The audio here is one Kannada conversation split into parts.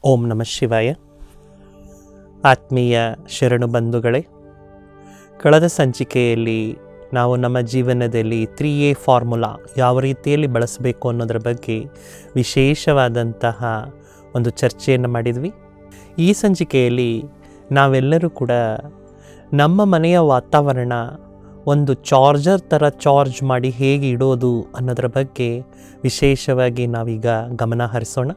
ಓಂ ನಮಃ ಶಿವಾಯ ಆತ್ಮೀಯ ಶರಣು ಬಂಧುಗಳೇ ಕಳೆದ ಸಂಚಿಕೆಯಲ್ಲಿ ನಾವು ನಮ್ಮ ಜೀವನದಲ್ಲಿ ತ್ರೀ ಎ ಫಾರ್ಮುಲಾ ಯಾವ ರೀತಿಯಲ್ಲಿ ಬಳಸಬೇಕು ಅನ್ನೋದರ ಬಗ್ಗೆ ವಿಶೇಷವಾದಂತಹ ಒಂದು ಚರ್ಚೆಯನ್ನು ಮಾಡಿದ್ವಿ ಈ ಸಂಚಿಕೆಯಲ್ಲಿ ನಾವೆಲ್ಲರೂ ಕೂಡ ನಮ್ಮ ಮನೆಯ ವಾತಾವರಣ ಒಂದು ಚಾರ್ಜರ್ ಥರ ಚಾರ್ಜ್ ಮಾಡಿ ಹೇಗೆ ಇಡೋದು ಅನ್ನೋದರ ಬಗ್ಗೆ ವಿಶೇಷವಾಗಿ ನಾವೀಗ ಗಮನ ಹರಿಸೋಣ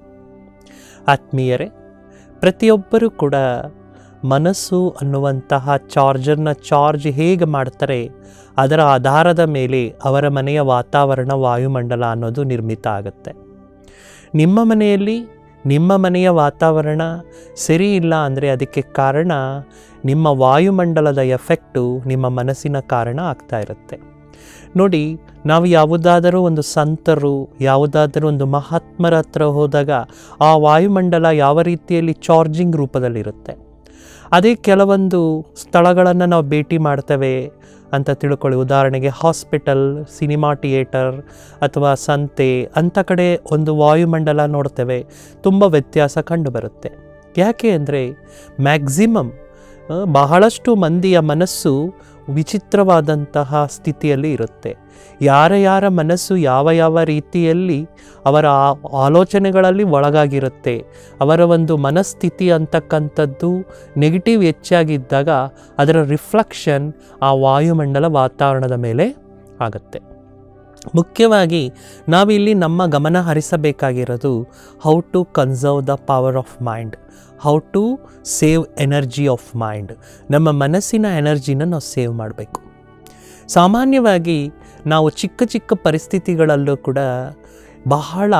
ಆತ್ಮೀಯರೇ ಪ್ರತಿಯೊಬ್ಬರೂ ಕೂಡ ಮನಸ್ಸು ಅನ್ನುವಂತಹ ಚಾರ್ಜರ್ನ ಚಾರ್ಜ್ ಹೇಗೆ ಮಾಡ್ತಾರೆ ಅದರ ಆಧಾರದ ಮೇಲೆ ಅವರ ಮನೆಯ ವಾತಾವರಣ ವಾಯುಮಂಡಲ ಅನ್ನೋದು ನಿರ್ಮಿತ ಆಗುತ್ತೆ ನಿಮ್ಮ ಮನೆಯಲ್ಲಿ ನಿಮ್ಮ ಮನೆಯ ವಾತಾವರಣ ಸರಿ ಇಲ್ಲ ಅಂದರೆ ಅದಕ್ಕೆ ಕಾರಣ ನಿಮ್ಮ ವಾಯುಮಂಡಲದ ಎಫೆಕ್ಟು ನಿಮ್ಮ ಮನಸ್ಸಿನ ಕಾರಣ ಆಗ್ತಾ ಇರುತ್ತೆ ನೋಡಿ ನಾವು ಯಾವುದಾದರೂ ಒಂದು ಸಂತರು ಯಾವುದಾದರೂ ಒಂದು ಮಹಾತ್ಮರ ಹತ್ರ ಹೋದಾಗ ಆ ವಾಯುಮಂಡಲ ಯಾವ ರೀತಿಯಲ್ಲಿ ಚಾರ್ಜಿಂಗ್ ರೂಪದಲ್ಲಿರುತ್ತೆ ಅದೇ ಕೆಲವೊಂದು ಸ್ಥಳಗಳನ್ನು ನಾವು ಭೇಟಿ ಮಾಡ್ತೇವೆ ಅಂತ ತಿಳ್ಕೊಳ್ಳಿ ಉದಾಹರಣೆಗೆ ಹಾಸ್ಪಿಟಲ್ ಸಿನಿಮಾ ಥಿಯೇಟರ್ ಅಥವಾ ಸಂತೆ ಅಂಥ ಕಡೆ ಒಂದು ವಾಯುಮಂಡಲ ನೋಡ್ತೇವೆ ತುಂಬ ವ್ಯತ್ಯಾಸ ಕಂಡುಬರುತ್ತೆ ಯಾಕೆ ಅಂದರೆ ಮ್ಯಾಕ್ಸಿಮಮ್ ಬಹಳಷ್ಟು ಮಂದಿಯ ಮನಸ್ಸು ವಿಚಿತ್ರವಾದಂತಹ ಸ್ಥಿತಿಯಲ್ಲಿ ಇರುತ್ತೆ ಯಾರ ಯಾರ ಮನಸ್ಸು ಯಾವ ಯಾವ ರೀತಿಯಲ್ಲಿ ಅವರ ಆ- ಆಲೋಚನೆಗಳಲ್ಲಿ ಒಳಗಾಗಿರುತ್ತೆ ಅವರ ಒಂದು ಮನಸ್ಥಿತಿ ಅಂತಕ್ಕಂಥದ್ದು ನೆಗೆಟಿವ್ ಹೆಚ್ಚಾಗಿದ್ದಾಗ ಅದರ ರಿಫ್ಲೆಕ್ಷನ್ ಆ ವಾಯುಮಂಡಲ ವಾತಾವರಣದ ಮೇಲೆ ಆಗುತ್ತೆ ಮುಖ್ಯವಾಗಿ ನಾವಿಲ್ಲಿ ನಮ್ಮ ಗಮನ ಹರಿಸಬೇಕಾಗಿರೋದು how to conserve the power of mind how to save energy of mind ನಮ್ಮ ಮನಸ್ಸಿನ ಎನರ್ಜಿನ ನಾವು ಸೇವ್ ಮಾಡಬೇಕು ಸಾಮಾನ್ಯವಾಗಿ ನಾವು ಚಿಕ್ಕ ಚಿಕ್ಕ ಪರಿಸ್ಥಿತಿಗಳಲ್ಲೂ ಕೂಡ ಬಹಳ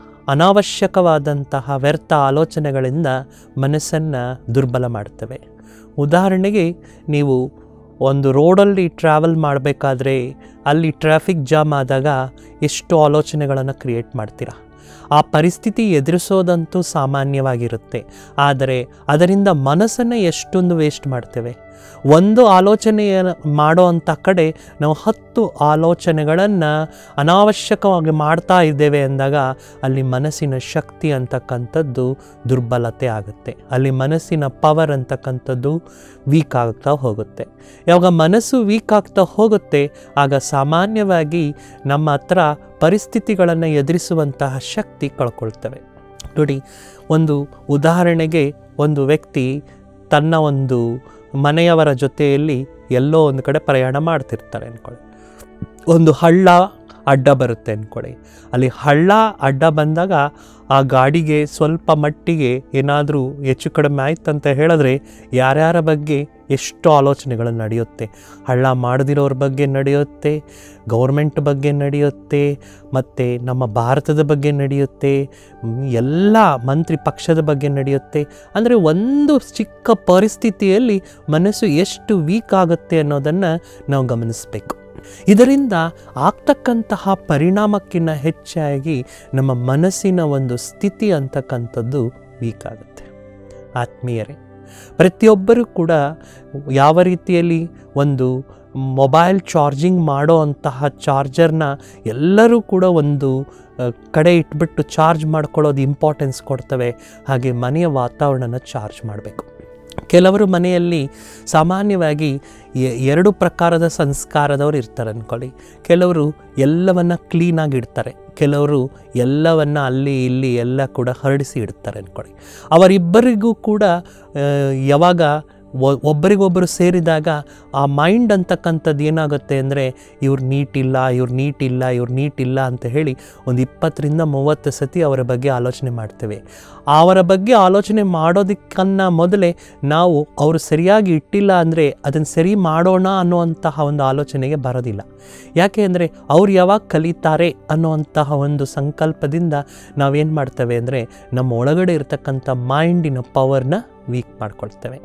ಅನಾವಶ್ಯಕವಾದಂತಹ ವ್ಯರ್ಥ ಆಲೋಚನೆಗಳಿಂದ ಮನಸ್ಸನ್ನು ದುರ್ಬಲ ಮಾಡ್ತವೆ ಉದಾಹರಣೆಗೆ ನೀವು ಒಂದು ರೋಡಲ್ಲಿ ಟ್ರಾವೆಲ್ ಮಾಡಬೇಕಾದ್ರೆ ಅಲ್ಲಿ ಟ್ರಾಫಿಕ್ ಜಾಮ್ ಆದಾಗ ಎಷ್ಟು ಆಲೋಚನೆಗಳನ್ನು ಕ್ರಿಯೇಟ್ ಮಾಡ್ತೀರಾ ಆ ಪರಿಸ್ಥಿತಿ ಎದುರಿಸೋದಂತೂ ಸಾಮಾನ್ಯವಾಗಿರುತ್ತೆ ಆದರೆ ಅದರಿಂದ ಮನಸ್ಸನ್ನು ಎಷ್ಟೊಂದು ವೇಸ್ಟ್ ಮಾಡ್ತೇವೆ ಒಂದು ಆಲೋಚನೆಯ ಮಾಡೋ ಅಂಥ ಕಡೆ ನಾವು ಹತ್ತು ಆಲೋಚನೆಗಳನ್ನು ಅನಾವಶ್ಯಕವಾಗಿ ಮಾಡ್ತಾ ಇದ್ದೇವೆ ಅಂದಾಗ ಅಲ್ಲಿ ಮನಸ್ಸಿನ ಶಕ್ತಿ ಅಂತಕ್ಕಂಥದ್ದು ದುರ್ಬಲತೆ ಆಗುತ್ತೆ ಅಲ್ಲಿ ಮನಸ್ಸಿನ ಪವರ್ ಅಂತಕ್ಕಂಥದ್ದು ವೀಕ್ ಆಗ್ತಾ ಹೋಗುತ್ತೆ ಯಾವಾಗ ಮನಸ್ಸು ವೀಕ್ ಆಗ್ತಾ ಹೋಗುತ್ತೆ ಆಗ ಸಾಮಾನ್ಯವಾಗಿ ನಮ್ಮ ಹತ್ರ ಪರಿಸ್ಥಿತಿಗಳನ್ನು ಎದುರಿಸುವಂತಹ ಶಕ್ತಿ ಕಳ್ಕೊಳ್ತವೆ ನೋಡಿ ಒಂದು ಉದಾಹರಣೆಗೆ ಒಂದು ವ್ಯಕ್ತಿ ತನ್ನ ಒಂದು ಮನೆಯವರ ಜೊತೆಯಲ್ಲಿ ಎಲ್ಲೋ ಒಂದು ಕಡೆ ಪ್ರಯಾಣ ಮಾಡ್ತಿರ್ತಾರೆ ಅಂದ್ಕೊಳ್ಳಿ ಒಂದು ಹಳ್ಳ ಅಡ್ಡ ಬರುತ್ತೆ ಅಂದ್ಕೊಳ್ಳಿ ಅಲ್ಲಿ ಹಳ್ಳ ಅಡ್ಡ ಬಂದಾಗ ಆ ಗಾಡಿಗೆ ಸ್ವಲ್ಪ ಮಟ್ಟಿಗೆ ಏನಾದರೂ ಹೆಚ್ಚು ಕಡಿಮೆ ಆಯ್ತು ಅಂತ ಹೇಳಿದ್ರೆ ಯಾರ್ಯಾರ ಬಗ್ಗೆ ಎಷ್ಟು ಆಲೋಚನೆಗಳು ನಡೆಯುತ್ತೆ ಹಳ್ಳ ಮಾಡದಿರೋರ ಬಗ್ಗೆ ನಡೆಯುತ್ತೆ ಗೌರ್ಮೆಂಟ್ ಬಗ್ಗೆ ನಡೆಯುತ್ತೆ ಮತ್ತು ನಮ್ಮ ಭಾರತದ ಬಗ್ಗೆ ನಡೆಯುತ್ತೆ ಮ್, ಎಲ್ಲ ಮಂತ್ರಿ ಪಕ್ಷದ ಬಗ್ಗೆ ನಡೆಯುತ್ತೆ ಅಂದರೆ ಒಂದು ಚಿಕ್ಕ ಪರಿಸ್ಥಿತಿಯಲ್ಲಿ ಮನಸ್ಸು ಎಷ್ಟು ವೀಕ್ ಆಗುತ್ತೆ ಅನ್ನೋದನ್ನು ನಾವು ಗಮನಿಸಬೇಕು ಇದರಿಂದ ಆಗ್ತಕ್ಕಂತಹ ಪರಿಣಾಮಕ್ಕಿಂತ ಹೆಚ್ಚಾಗಿ ನಮ್ಮ ಮನಸ್ಸಿನ ಒಂದು ಸ್ಥಿತಿ ಅಂತಕ್ಕಂಥದ್ದು ವೀಕ್ ಆಗುತ್ತೆ ಆತ್ಮೀಯರೇ ಪ್ರತಿಯೊಬ್ಬರೂ ಕೂಡ ಯಾವ ರೀತಿಯಲ್ಲಿ ಒಂದು ಮೊಬೈಲ್ ಚಾರ್ಜಿಂಗ್ ಮಾಡೋ ಅಂತಹ ಚಾರ್ಜರ್ನ ಎಲ್ಲರೂ ಕೂಡ ಒಂದು ಆ, ಕಡೆ ಇಟ್ಬಿಟ್ಟು ಚಾರ್ಜ್ ಮಾಡ್ಕೊಳ್ಳೋದು ಇಂಪಾರ್ಟೆನ್ಸ್ ಕೊಡ್ತವೆ ಹಾಗೆ ಮನೆಯ ವಾತಾವರಣನ ಚಾರ್ಜ್ ಮಾಡಬೇಕು ಕೆಲವರು ಮನೆಯಲ್ಲಿ ಸಾಮಾನ್ಯವಾಗಿ ಎ- ಎರಡು ಪ್ರಕಾರದ ಸಂಸ್ಕಾರದವ್ರು ಇರ್ತಾರೆ ಅಂದ್ಕೊಳ್ಳಿ ಕೆಲವರು ಎಲ್ಲವನ್ನ ಕ್ಲೀನಾಗಿ ಇಡ್ತಾರೆ ಕೆಲವರು ಎಲ್ಲವನ್ನ ಅಲ್ಲಿ ಇಲ್ಲಿ ಎಲ್ಲ ಕೂಡ ಹರಡಿಸಿ ಇಡ್ತಾರೆ ಅಂದ್ಕೊಳ್ಳಿ ಅವರಿಬ್ಬರಿಗೂ ಕೂಡ ಆ, ಯಾವಾಗ ಒ- ಒಬ್ಬರಿಗೊಬ್ಬರು ಸೇರಿದಾಗ ಆ ಮೈಂಡ್ ಅಂತಕ್ಕಂಥದ್ದು ಏನಾಗುತ್ತೆ ಅಂದರೆ ಇವ್ರು ನೀಟ್ ಇಲ್ಲ ಇವ್ರು ನೀಟ್ ಇಲ್ಲ ಇವ್ರು ನೀಟ್ ಇಲ್ಲ ಅಂತ ಹೇಳಿ ಒಂದು ಇಪ್ಪತ್ತರಿಂದ ಮೂವತ್ತು ಸತಿ ಅವರ ಬಗ್ಗೆ ಆಲೋಚನೆ ಮಾಡ್ತೇವೆ ಅವರ ಬಗ್ಗೆ ಆಲೋಚನೆ ಮಾಡೋದಕ್ಕನ್ನ ಮೊದಲೇ ನಾವು ಅವರು ಸರಿಯಾಗಿ ಇಟ್ಟಿಲ್ಲ ಅಂದರೆ ಅದನ್ನು ಸರಿ ಮಾಡೋಣ ಅನ್ನುವಂತಹ ಒಂದು ಆಲೋಚನೆಗೆ ಬರೋದಿಲ್ಲ ಯಾಕೆ ಅಂದರೆ ಅವ್ರು ಯಾವಾಗ ಕಲಿತಾರೆ ಅನ್ನುವಂತಹ ಒಂದು ಸಂಕಲ್ಪದಿಂದ ನಾವೇನು ಮಾಡ್ತೇವೆ ಅಂದರೆ ನಮ್ಮ ಒಳಗಡೆ ಇರತಕ್ಕಂಥ ಮೈಂಡಿನ ಪವರ್ನ ವೀಕ್ ಮಾಡ್ಕೊಳ್ತೇವೆ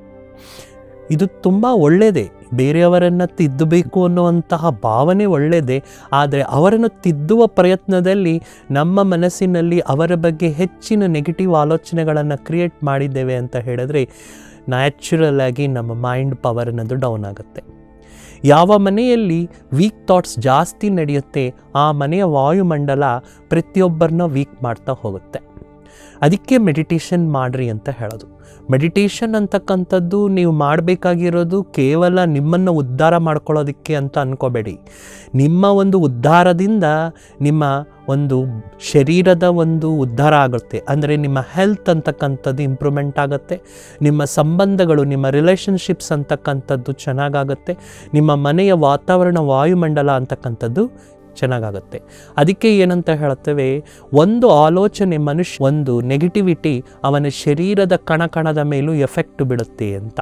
ಇದು ತುಂಬ ಒಳ್ಳೆಯದೇ ಬೇರೆಯವರನ್ನು ತಿದ್ದಬೇಕು ಅನ್ನುವಂತಹ ಭಾವನೆ ಒಳ್ಳೆಯದೇ ಆದರೆ ಅವರನ್ನು ತಿದ್ದುವ ಪ್ರಯತ್ನದಲ್ಲಿ ನಮ್ಮ ಮನಸ್ಸಿನಲ್ಲಿ ಅವರ ಬಗ್ಗೆ ಹೆಚ್ಚಿನ ನೆಗೆಟಿವ್ ಆಲೋಚನೆಗಳನ್ನು ಕ್ರಿಯೇಟ್ ಮಾಡಿದ್ದೇವೆ ಅಂತ ಹೇಳಿದ್ರೆ ನ್ಯಾಚುರಲ್ ಆಗಿ ನಮ್ಮ ಮೈಂಡ್ ಪವರ್ ಅನ್ನೋದು ಡೌನ್ ಆಗುತ್ತೆ ಯಾವ ಮನೆಯಲ್ಲಿ ವೀಕ್ ಥಾಟ್ಸ್ ಜಾಸ್ತಿ ನಡೆಯುತ್ತೆ ಆ ಮನೆಯ ವಾಯುಮಂಡಲ ಪ್ರತಿಯೊಬ್ಬರನ್ನ ವೀಕ್ ಮಾಡ್ತಾ ಹೋಗುತ್ತೆ ಅದಕ್ಕೆ ಮೆಡಿಟೇಷನ್ ಮಾಡಿರಿ ಅಂತ ಹೇಳೋದು ಮೆಡಿಟೇಷನ್ ಅಂತಕ್ಕಂಥದ್ದು ನೀವು ಮಾಡಬೇಕಾಗಿರೋದು ಕೇವಲ ನಿಮ್ಮನ್ನು ಉದ್ಧಾರ ಮಾಡ್ಕೊಳ್ಳೋದಕ್ಕೆ ಅಂತ ಅಂದ್ಕೋಬೇಡಿ ನಿಮ್ಮ ಒಂದು ಉದ್ಧಾರದಿಂದ ನಿಮ್ಮ ಒಂದು ಶರೀರದ ಒಂದು ಉದ್ಧಾರ ಆಗುತ್ತೆ ಅಂದರೆ ನಿಮ್ಮ ಹೆಲ್ತ್ ಅಂತಕ್ಕಂಥದ್ದು ಇಂಪ್ರೂವ್ಮೆಂಟ್ ಆಗುತ್ತೆ ನಿಮ್ಮ ಸಂಬಂಧಗಳು ನಿಮ್ಮ ರಿಲೇಷನ್ಶಿಪ್ಸ್ ಅಂತಕ್ಕಂಥದ್ದು ಚೆನ್ನಾಗಾಗುತ್ತೆ ನಿಮ್ಮ ಮನೆಯ ವಾತಾವರಣ ವಾಯುಮಂಡಲ ಅಂತಕ್ಕಂಥದ್ದು ಚೆನ್ನಾಗಾಗುತ್ತೆ ಅದಕ್ಕೆ ಏನಂತ ಹೇಳ್ತೇವೆ ಒಂದು ಆಲೋಚನೆ ಮನುಷ್ಯ ಒಂದು ನೆಗೆಟಿವಿಟಿ ಅವನ ಶರೀರದ ಕಣಕಣದ ಮೇಲೂ ಎಫೆಕ್ಟ್ ಬೀಳುತ್ತೆ ಅಂತ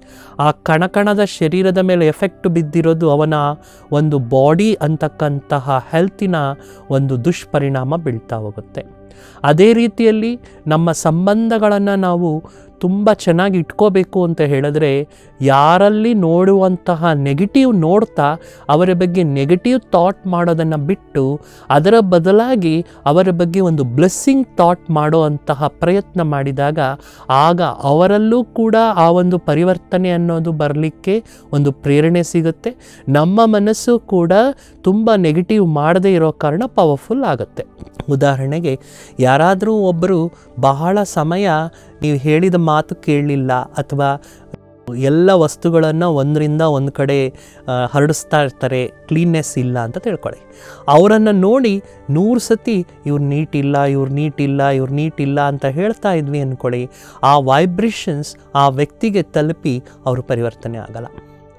ಆ ಕಣಕಣದ ಶರೀರದ ಮೇಲೆ ಎಫೆಕ್ಟ್ ಬಿದ್ದಿರೋದು ಅವನ ಒಂದು ಬಾಡಿ ಅಂತಕ್ಕಂತಹ ಹೆಲ್ತಿನ ಒಂದು ದುಷ್ಪರಿಣಾಮ ಬೀಳ್ತಾ ಹೋಗುತ್ತೆ ಅದೇ ರೀತಿಯಲ್ಲಿ ನಮ್ಮ ಸಂಬಂಧಗಳನ್ನು ನಾವು ತುಂಬ ಚೆನ್ನಾಗಿ ಇಟ್ಕೋಬೇಕು ಅಂತ ಹೇಳಿದ್ರೆ ಯಾರಲ್ಲಿ ನೋಡುವಂತಹ ನೆಗೆಟಿವ್ ನೋಡ್ತಾ ಅವರ ಬಗ್ಗೆ ನೆಗೆಟಿವ್ ಥಾಟ್ ಮಾಡೋದನ್ನು ಬಿಟ್ಟು ಅದರ ಬದಲಾಗಿ ಅವರ ಬಗ್ಗೆ ಒಂದು ಬ್ಲೆಸ್ಸಿಂಗ್ ಥಾಟ್ ಮಾಡುವಂತಹ ಪ್ರಯತ್ನ ಮಾಡಿದಾಗ ಆಗ ಅವರಲ್ಲೂ ಕೂಡ ಆ ಒಂದು ಪರಿವರ್ತನೆ ಅನ್ನೋದು ಬರಲಿಕ್ಕೆ ಒಂದು ಪ್ರೇರಣೆ ಸಿಗುತ್ತೆ ನಮ್ಮ ಮನಸ್ಸು ಕೂಡ ತುಂಬ ನೆಗೆಟಿವ್ ಮಾಡದೇ ಇರೋ ಕಾರಣ ಪವರ್ಫುಲ್ ಆಗುತ್ತೆ ಉದಾಹರಣೆಗೆ ಯಾರಾದರೂ ಒಬ್ಬರು ಬಹಳ ಸಮಯ ನೀವು ಹೇಳಿದ ಮಾತು ಕೇಳಲಿಲ್ಲ ಅಥವಾ ಎಲ್ಲ ವಸ್ತುಗಳನ್ನು ಒಂದರಿಂದ ಒಂದು ಕಡೆ ಆ, ಹರಡಿಸ್ತಾ ಇರ್ತಾರೆ ಕ್ಲೀನ್ನೆಸ್ ಇಲ್ಲ ಅಂತ ತಿಳ್ಕೊಳ್ಳಿ ಅವರನ್ನು ನೋಡಿ ನೂರು ಸತಿ ಇವ್ರು ನೀಟ್ ಇಲ್ಲ ಇವ್ರು ನೀಟ್ ಇಲ್ಲ ಇವ್ರು ನೀಟ್ ಇಲ್ಲ ಅಂತ ಹೇಳ್ತಾ ಇದ್ವಿ ಅಂದ್ಕೊಳ್ಳಿ ಆ ವೈಬ್ರೇಷನ್ಸ್ ಆ ವ್ಯಕ್ತಿಗೆ ತಲುಪಿ ಅವರು ಪರಿವರ್ತನೆ ಆಗಲ್ಲ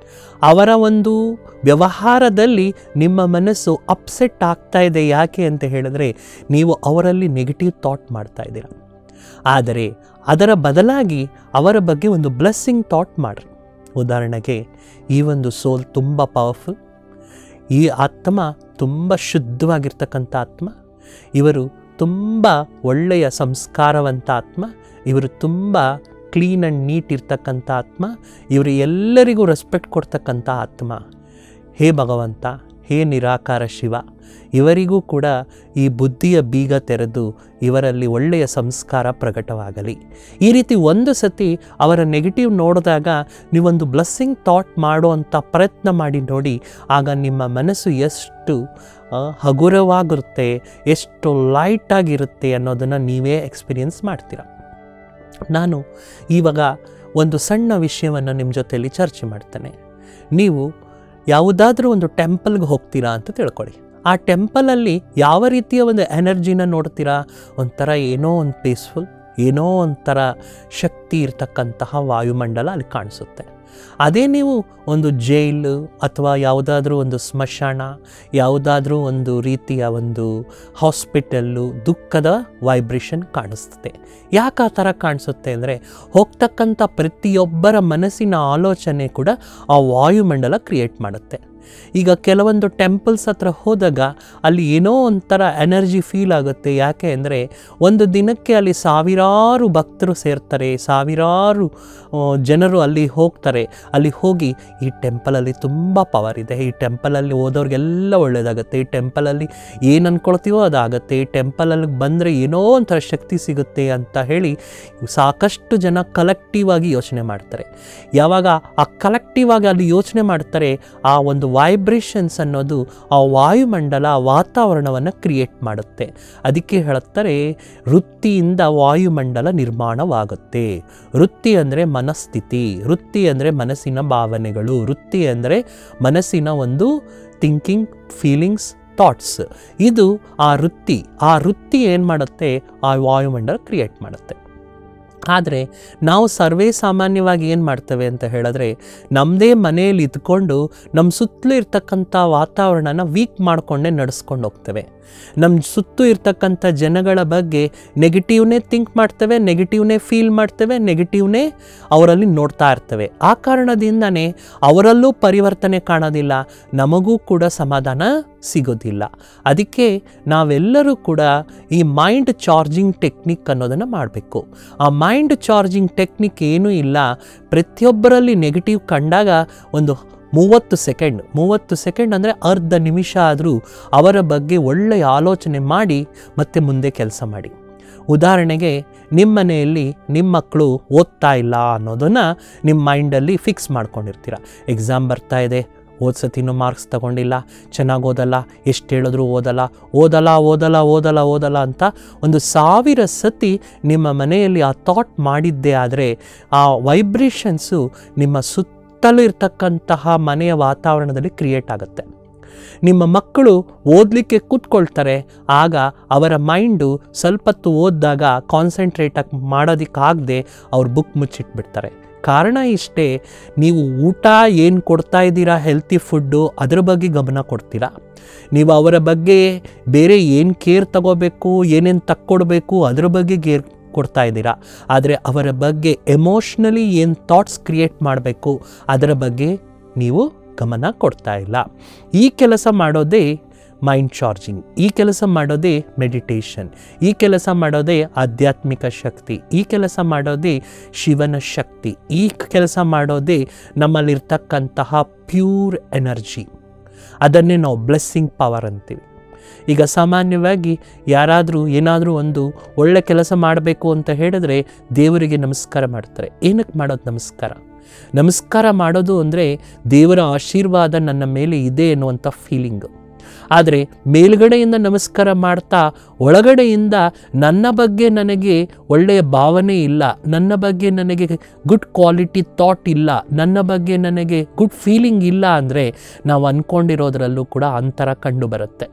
ಅವರ ಒಂದು ವ್ಯವಹಾರದಲ್ಲಿ ನಿಮ್ಮ ಮನಸ್ಸು ಅಪ್ಸೆಟ್ ಆಗ್ತಾ ಇದೆ ಯಾಕೆ ಅಂತ ಹೇಳಿದ್ರೆ ನೀವು ಅವರಲ್ಲಿ ನೆಗೆಟಿವ್ ಥಾಟ್ ಮಾಡ್ತಾ ಇದ್ದೀರ ಆದರೆ ಅದರ ಬದಲಾಗಿ ಅವರ ಬಗ್ಗೆ ಒಂದು ಬ್ಲೆಸ್ಸಿಂಗ್ ಥಾಟ್ ಮಾಡಿರಿ ಉದಾಹರಣೆಗೆ ಈ ಒಂದು ಸೋಲ್ ತುಂಬ ಪವರ್ಫುಲ್ ಈ ಆತ್ಮ ತುಂಬ ಶುದ್ಧವಾಗಿರ್ತಕ್ಕಂಥ ಆತ್ಮ ಇವರು ತುಂಬ ಒಳ್ಳೆಯ ಸಂಸ್ಕಾರವಂತ ಆತ್ಮ ಇವರು ತುಂಬ ಕ್ಲೀನ್ ಆ್ಯಂಡ್ ನೀಟ್ ಇರ್ತಕ್ಕಂಥ ಆತ್ಮ ಇವರು ಎಲ್ಲರಿಗೂ ರೆಸ್ಪೆಕ್ಟ್ ಕೊಡ್ತಕ್ಕಂಥ ಆತ್ಮ ಹೇ ಭಗವಂತ ಹೇ ನಿರಾಕಾರ ಶಿವ ಇವರಿಗೂ ಕೂಡ ಈ ಬುದ್ಧಿಯ ಬೀಗ ತೆರೆದು ಇವರಲ್ಲಿ ಒಳ್ಳೆಯ ಸಂಸ್ಕಾರ ಪ್ರಕಟವಾಗಲಿ ಈ ರೀತಿ ಒಂದು ಸತಿ ಅವರ ನೆಗೆಟಿವ್ ನೋಡಿದಾಗ ನೀವೊಂದು ಬ್ಲೆಸ್ಸಿಂಗ್ ಥಾಟ್ ಮಾಡುವಂಥ ಪ್ರಯತ್ನ ಮಾಡಿ ನೋಡಿ ಆಗ ನಿಮ್ಮ ಮನಸ್ಸು ಎಷ್ಟು ಆ, ಹಗುರವಾಗಿರುತ್ತೆ ಎಷ್ಟು ಲೈಟಾಗಿರುತ್ತೆ ಅನ್ನೋದನ್ನು ನೀವೇ ಎಕ್ಸ್ಪೀರಿಯನ್ಸ್ ಮಾಡ್ತೀರ ನಾನು ಇವಾಗ ಒಂದು ಸಣ್ಣ ವಿಷಯವನ್ನು ನಿಮ್ಮ ಜೊತೆಯಲ್ಲಿ ಚರ್ಚೆ ಮಾಡ್ತೇನೆ ನೀವು ಯಾವುದಾದ್ರೂ ಒಂದು ಟೆಂಪಲ್ಗೆ ಹೋಗ್ತೀರಾ ಅಂತ ತಿಳ್ಕೊಳ್ಳಿ ಆ ಟೆಂಪಲಲ್ಲಿ ಯಾವ ರೀತಿಯ ಒಂದು ಎನರ್ಜಿನ ನೋಡ್ತೀರಾ ಒಂಥರ ಏನೋ ಒಂದು ಪೀಸ್ಫುಲ್ ಏನೋ ಒಂಥರ ಶಕ್ತಿ ಇರ್ತಕ್ಕಂತಹ ವಾಯುಮಂಡಲ ಅಲ್ಲಿ ಕಾಣಿಸುತ್ತೆ ಅದೇ ನೀವು ಒಂದು ಜೈಲು ಅಥವಾ ಯಾವುದಾದ್ರೂ ಒಂದು ಸ್ಮಶಾನ ಯಾವುದಾದ್ರೂ ಒಂದು ರೀತಿಯ ಒಂದು ಹಾಸ್ಪಿಟಲ್ಲು ದುಃಖದ ವೈಬ್ರೇಷನ್ ಕಾಣಿಸ್ತದೆ ಯಾಕೆ ಆ ಥರ ಕಾಣಿಸುತ್ತೆ ಅಂದರೆ ಹೋಗ್ತಕ್ಕಂಥ ಪ್ರತಿಯೊಬ್ಬರ ಮನಸ್ಸಿನ ಆಲೋಚನೆ ಕೂಡ ಆ ವಾಯುಮಂಡಲ ಕ್ರಿಯೇಟ್ ಮಾಡುತ್ತೆ ಈಗ ಕೆಲವೊಂದು ಟೆಂಪಲ್ಸ್ ಹತ್ರ ಹೋದಾಗ ಅಲ್ಲಿ ಏನೋ ಒಂಥರ ಎನರ್ಜಿ ಫೀಲ್ ಆಗುತ್ತೆ ಯಾಕೆ ಅಂದರೆ ಒಂದು ದಿನಕ್ಕೆ ಅಲ್ಲಿ ಸಾವಿರಾರು ಭಕ್ತರು ಸೇರ್ತಾರೆ ಸಾವಿರಾರು ಆ, ಜನರು ಅಲ್ಲಿ ಹೋಗ್ತಾರೆ ಅಲ್ಲಿ ಹೋಗಿ ಈ ಟೆಂಪಲಲ್ಲಿ ತುಂಬ ಪವರ್ ಇದೆ ಈ ಟೆಂಪಲಲ್ಲಿ ಹೋದವ್ರಿಗೆಲ್ಲ ಒಳ್ಳೆಯದಾಗುತ್ತೆ ಈ ಟೆಂಪಲಲ್ಲಿ ಏನು ಅಂದ್ಕೊಳ್ತೀವೋ ಅದಾಗುತ್ತೆ ಈ ಟೆಂಪಲಲ್ಲಿ ಬಂದರೆ ಏನೋ ಒಂಥರ ಶಕ್ತಿ ಸಿಗುತ್ತೆ ಅಂತ ಹೇಳಿ ಸಾಕಷ್ಟು ಜನ ಕಲೆಕ್ಟಿವ್ ಆಗಿ ಯೋಚನೆ ಮಾಡ್ತಾರೆ ಯಾವಾಗ ಆ ಕಲೆಕ್ಟಿವ್ ಆಗಿ ಅಲ್ಲಿ ಯೋಚನೆ ಮಾಡ್ತಾರೆ ಆ ಒಂದು ವೈಬ್ರೇಷನ್ಸ್ ಅನ್ನೋದು ಆ ವಾಯುಮಂಡಲ ವಾತಾವರಣವನ್ನು ಕ್ರಿಯೇಟ್ ಮಾಡುತ್ತೆ ಅದಕ್ಕೆ ಹೇಳುತ್ತಾರೆ ವೃತ್ತಿಯಿಂದ ವಾಯುಮಂಡಲ ನಿರ್ಮಾಣವಾಗುತ್ತೆ ವೃತ್ತಿ ಅಂದರೆ ಮನಸ್ಥಿತಿ ವೃತ್ತಿ ಅಂದರೆ ಮನಸ್ಸಿನ ಭಾವನೆಗಳು ವೃತ್ತಿ ಅಂದರೆ ಮನಸ್ಸಿನ ಒಂದು ಥಿಂಕಿಂಗ್ ಫೀಲಿಂಗ್ಸ್ ಥಾಟ್ಸ್ ಇದು ಆ ವೃತ್ತಿ ಆ ವೃತ್ತಿ ಏನು ಮಾಡುತ್ತೆ ಆ ವಾಯುಮಂಡಲ ಕ್ರಿಯೇಟ್ ಮಾಡುತ್ತೆ ಆದರೆ ನಾವು ಸರ್ವೇ ಸಾಮಾನ್ಯವಾಗಿ ಏನು ಮಾಡ್ತೇವೆ ಅಂತ ಹೇಳಿದ್ರೆ ನಮ್ಮದೇ ಮನೆಯಲ್ಲಿ ಇದ್ಕೊಂಡು ನಮ್ಮ ಸುತ್ತಲೂ ಇರ್ತಕ್ಕಂಥ ವಾತಾವರಣನ ವೀಕ್ ಮಾಡಿಕೊಂಡೇ ನಡೆಸ್ಕೊಂಡು ಹೋಗ್ತೇವೆ ನಮ್ಮ ಸುತ್ತು ಇರ್ತಕ್ಕಂಥ ಜನಗಳ ಬಗ್ಗೆ ನೆಗೆಟಿವ್ನೇ ಥಿಂಕ್ ಮಾಡ್ತೇವೆ ನೆಗೆಟಿವ್ನೇ ಫೀಲ್ ಮಾಡ್ತೇವೆ ನೆಗೆಟಿವ್ನೇ ಅವರಲ್ಲಿ ನೋಡ್ತಾ ಇರ್ತೇವೆ ಆ ಕಾರಣದಿಂದನೇ ಅವರಲ್ಲೂ ಪರಿವರ್ತನೆ ಕಾಣೋದಿಲ್ಲ ನಮಗೂ ಕೂಡ ಸಮಾಧಾನ ಸಿಗೋದಿಲ್ಲ ಅದಕ್ಕೆ ನಾವೆಲ್ಲರೂ ಕೂಡ ಈ ಮೈಂಡ್ ಚಾರ್ಜಿಂಗ್ ಟೆಕ್ನಿಕ್ ಅನ್ನೋದನ್ನು ಮಾಡಬೇಕು ಆ ಮೈಂಡ್ ಚಾರ್ಜಿಂಗ್ ಟೆಕ್ನಿಕ್ ಏನೂ ಇಲ್ಲ ಪ್ರತಿಯೊಬ್ಬರಲ್ಲಿ ನೆಗೆಟಿವ್ ಕಂಡಾಗ ಒಂದು ಮೂವತ್ತು ಸೆಕೆಂಡ್ ಮೂವತ್ತು ಸೆಕೆಂಡ್ ಅಂದರೆ ಅರ್ಧ ನಿಮಿಷ ಆದರೂ ಅವರ ಬಗ್ಗೆ ಒಳ್ಳೆಯ ಆಲೋಚನೆ ಮಾಡಿ ಮತ್ತೆ ಮುಂದೆ ಕೆಲಸ ಮಾಡಿ ಉದಾಹರಣೆಗೆ ನಿಮ್ಮ ಮನೆಯಲ್ಲಿ ನಿಮ್ಮ ಮಕ್ಕಳು ಓದ್ತಾ ಇಲ್ಲ ಅನ್ನೋದನ್ನು ನಿಮ್ಮ ಮೈಂಡಲ್ಲಿ ಫಿಕ್ಸ್ ಮಾಡ್ಕೊಂಡಿರ್ತೀರ ಎಕ್ಸಾಮ್ ಬರ್ತಾ ಇದೆ ಹೋದ ಸತಿನೂ ಮಾರ್ಕ್ಸ್ ತಗೊಂಡಿಲ್ಲ ಚೆನ್ನಾಗಿ ಓದಲ್ಲ ಎಷ್ಟು ಹೇಳಿದ್ರು ಓದಲ್ಲ ಓದಲ್ಲ ಓದಲ್ಲ ಓದಲ್ಲ ಓದಲ್ಲ ಅಂತ ಒಂದು ಸಾವಿರ ಸತಿ ನಿಮ್ಮ ಮನೆಯಲ್ಲಿ ಆ ಥಾಟ್ ಮಾಡಿದ್ದೇ ಆದರೆ ಆ ವೈಬ್ರೇಷನ್ಸು ನಿಮ್ಮ ಸುತ್ತಲೂ ಇರ್ತಕ್ಕಂತಹ ಮನೆಯ ವಾತಾವರಣದಲ್ಲಿ ಕ್ರಿಯೇಟ್ ಆಗುತ್ತೆ ನಿಮ್ಮ ಮಕ್ಕಳು ಓದಲಿಕ್ಕೆ ಕೂತ್ಕೊಳ್ತಾರೆ ಆಗ ಅವರ ಮೈಂಡು ಸ್ವಲ್ಪತ್ತು ಓದಿದಾಗ ಕಾನ್ಸಂಟ್ರೇಟ್ ಮಾಡೋದಕ್ಕಾಗದೆ ಅವ್ರು ಬುಕ್ ಮುಚ್ಚಿಟ್ಬಿಡ್ತಾರೆ ಕಾರಣ ಇಷ್ಟೇ ನೀವು ಊಟ ಏನು ಕೊಡ್ತಾ ಇದ್ದೀರಾ ಹೆಲ್ತಿ ಫುಡ್ಡು ಅದ್ರ ಬಗ್ಗೆ ಗಮನ ಕೊಡ್ತೀರಾ ನೀವು ಅವರ ಬಗ್ಗೆ ಬೇರೆ ಏನು ಕೇರ್ ತಗೋಬೇಕು ಏನೇನು ತಕ್ಕೊಡ್ಬೇಕು ಅದ್ರ ಬಗ್ಗೆ ಗೇರ್ ಕೊಡ್ತಾ ಇದ್ದೀರಾ ಆದರೆ ಅವರ ಬಗ್ಗೆ ಎಮೋಷ್ನಲಿ ಏನು ಥಾಟ್ಸ್ ಕ್ರಿಯೇಟ್ ಮಾಡಬೇಕು ಅದರ ಬಗ್ಗೆ ನೀವು ಗಮನ ಕೊಡ್ತಾ ಇಲ್ಲ ಈ ಕೆಲಸ ಮಾಡೋದೇ ಮೈಂಡ್ ಚಾರ್ಜಿಂಗ್ ಈ ಕೆಲಸ ಮಾಡೋದೇ ಮೆಡಿಟೇಷನ್ ಈ ಕೆಲಸ ಮಾಡೋದೇ ಆಧ್ಯಾತ್ಮಿಕ ಶಕ್ತಿ ಈ ಕೆಲಸ ಮಾಡೋದೇ ಶಿವನ ಶಕ್ತಿ ಈ ಕೆಲಸ ಮಾಡೋದೇ ನಮ್ಮಲ್ಲಿರ್ತಕ್ಕಂತಹ ಪ್ಯೂರ್ ಎನರ್ಜಿ ಅದನ್ನೇ ನಾವು ಬ್ಲೆಸ್ಸಿಂಗ್ ಪವರ್ ಅಂತೀವಿ ಈಗ ಸಾಮಾನ್ಯವಾಗಿ ಯಾರಾದರೂ ಏನಾದರೂ ಒಂದು ಒಳ್ಳೆ ಕೆಲಸ ಮಾಡಬೇಕು ಅಂತ ಹೇಳಿದ್ರೆ ದೇವರಿಗೆ ನಮಸ್ಕಾರ ಮಾಡ್ತಾರೆ ಏನಕ್ಕೆ ಮಾಡೋದು ನಮಸ್ಕಾರ ನಮಸ್ಕಾರ ಮಾಡೋದು ಅಂದರೆ ದೇವರ ಆಶೀರ್ವಾದ ನನ್ನ ಮೇಲೆ ಇದೆ ಎನ್ನುವಂಥ ಫೀಲಿಂಗು ಆದರೆ ಮೇಲ್ಗಡೆಯಿಂದ ನಮಸ್ಕಾರ ಮಾಡ್ತಾ ಒಳಗಡೆಯಿಂದ ನನ್ನ ಬಗ್ಗೆ ನನಗೆ ಒಳ್ಳೆಯ ಭಾವನೆ ಇಲ್ಲ ನನ್ನ ಬಗ್ಗೆ ನನಗೆ ಗುಡ್ ಕ್ವಾಲಿಟಿ ಥಾಟ್ ಇಲ್ಲ ನನ್ನ ಬಗ್ಗೆ ನನಗೆ ಗುಡ್ ಫೀಲಿಂಗ್ ಇಲ್ಲ ಅಂದರೆ ನಾವು ಅಂದ್ಕೊಂಡಿರೋದ್ರಲ್ಲೂ ಕೂಡ ಅಂತರ ಕಂಡು ಬರುತ್ತೆ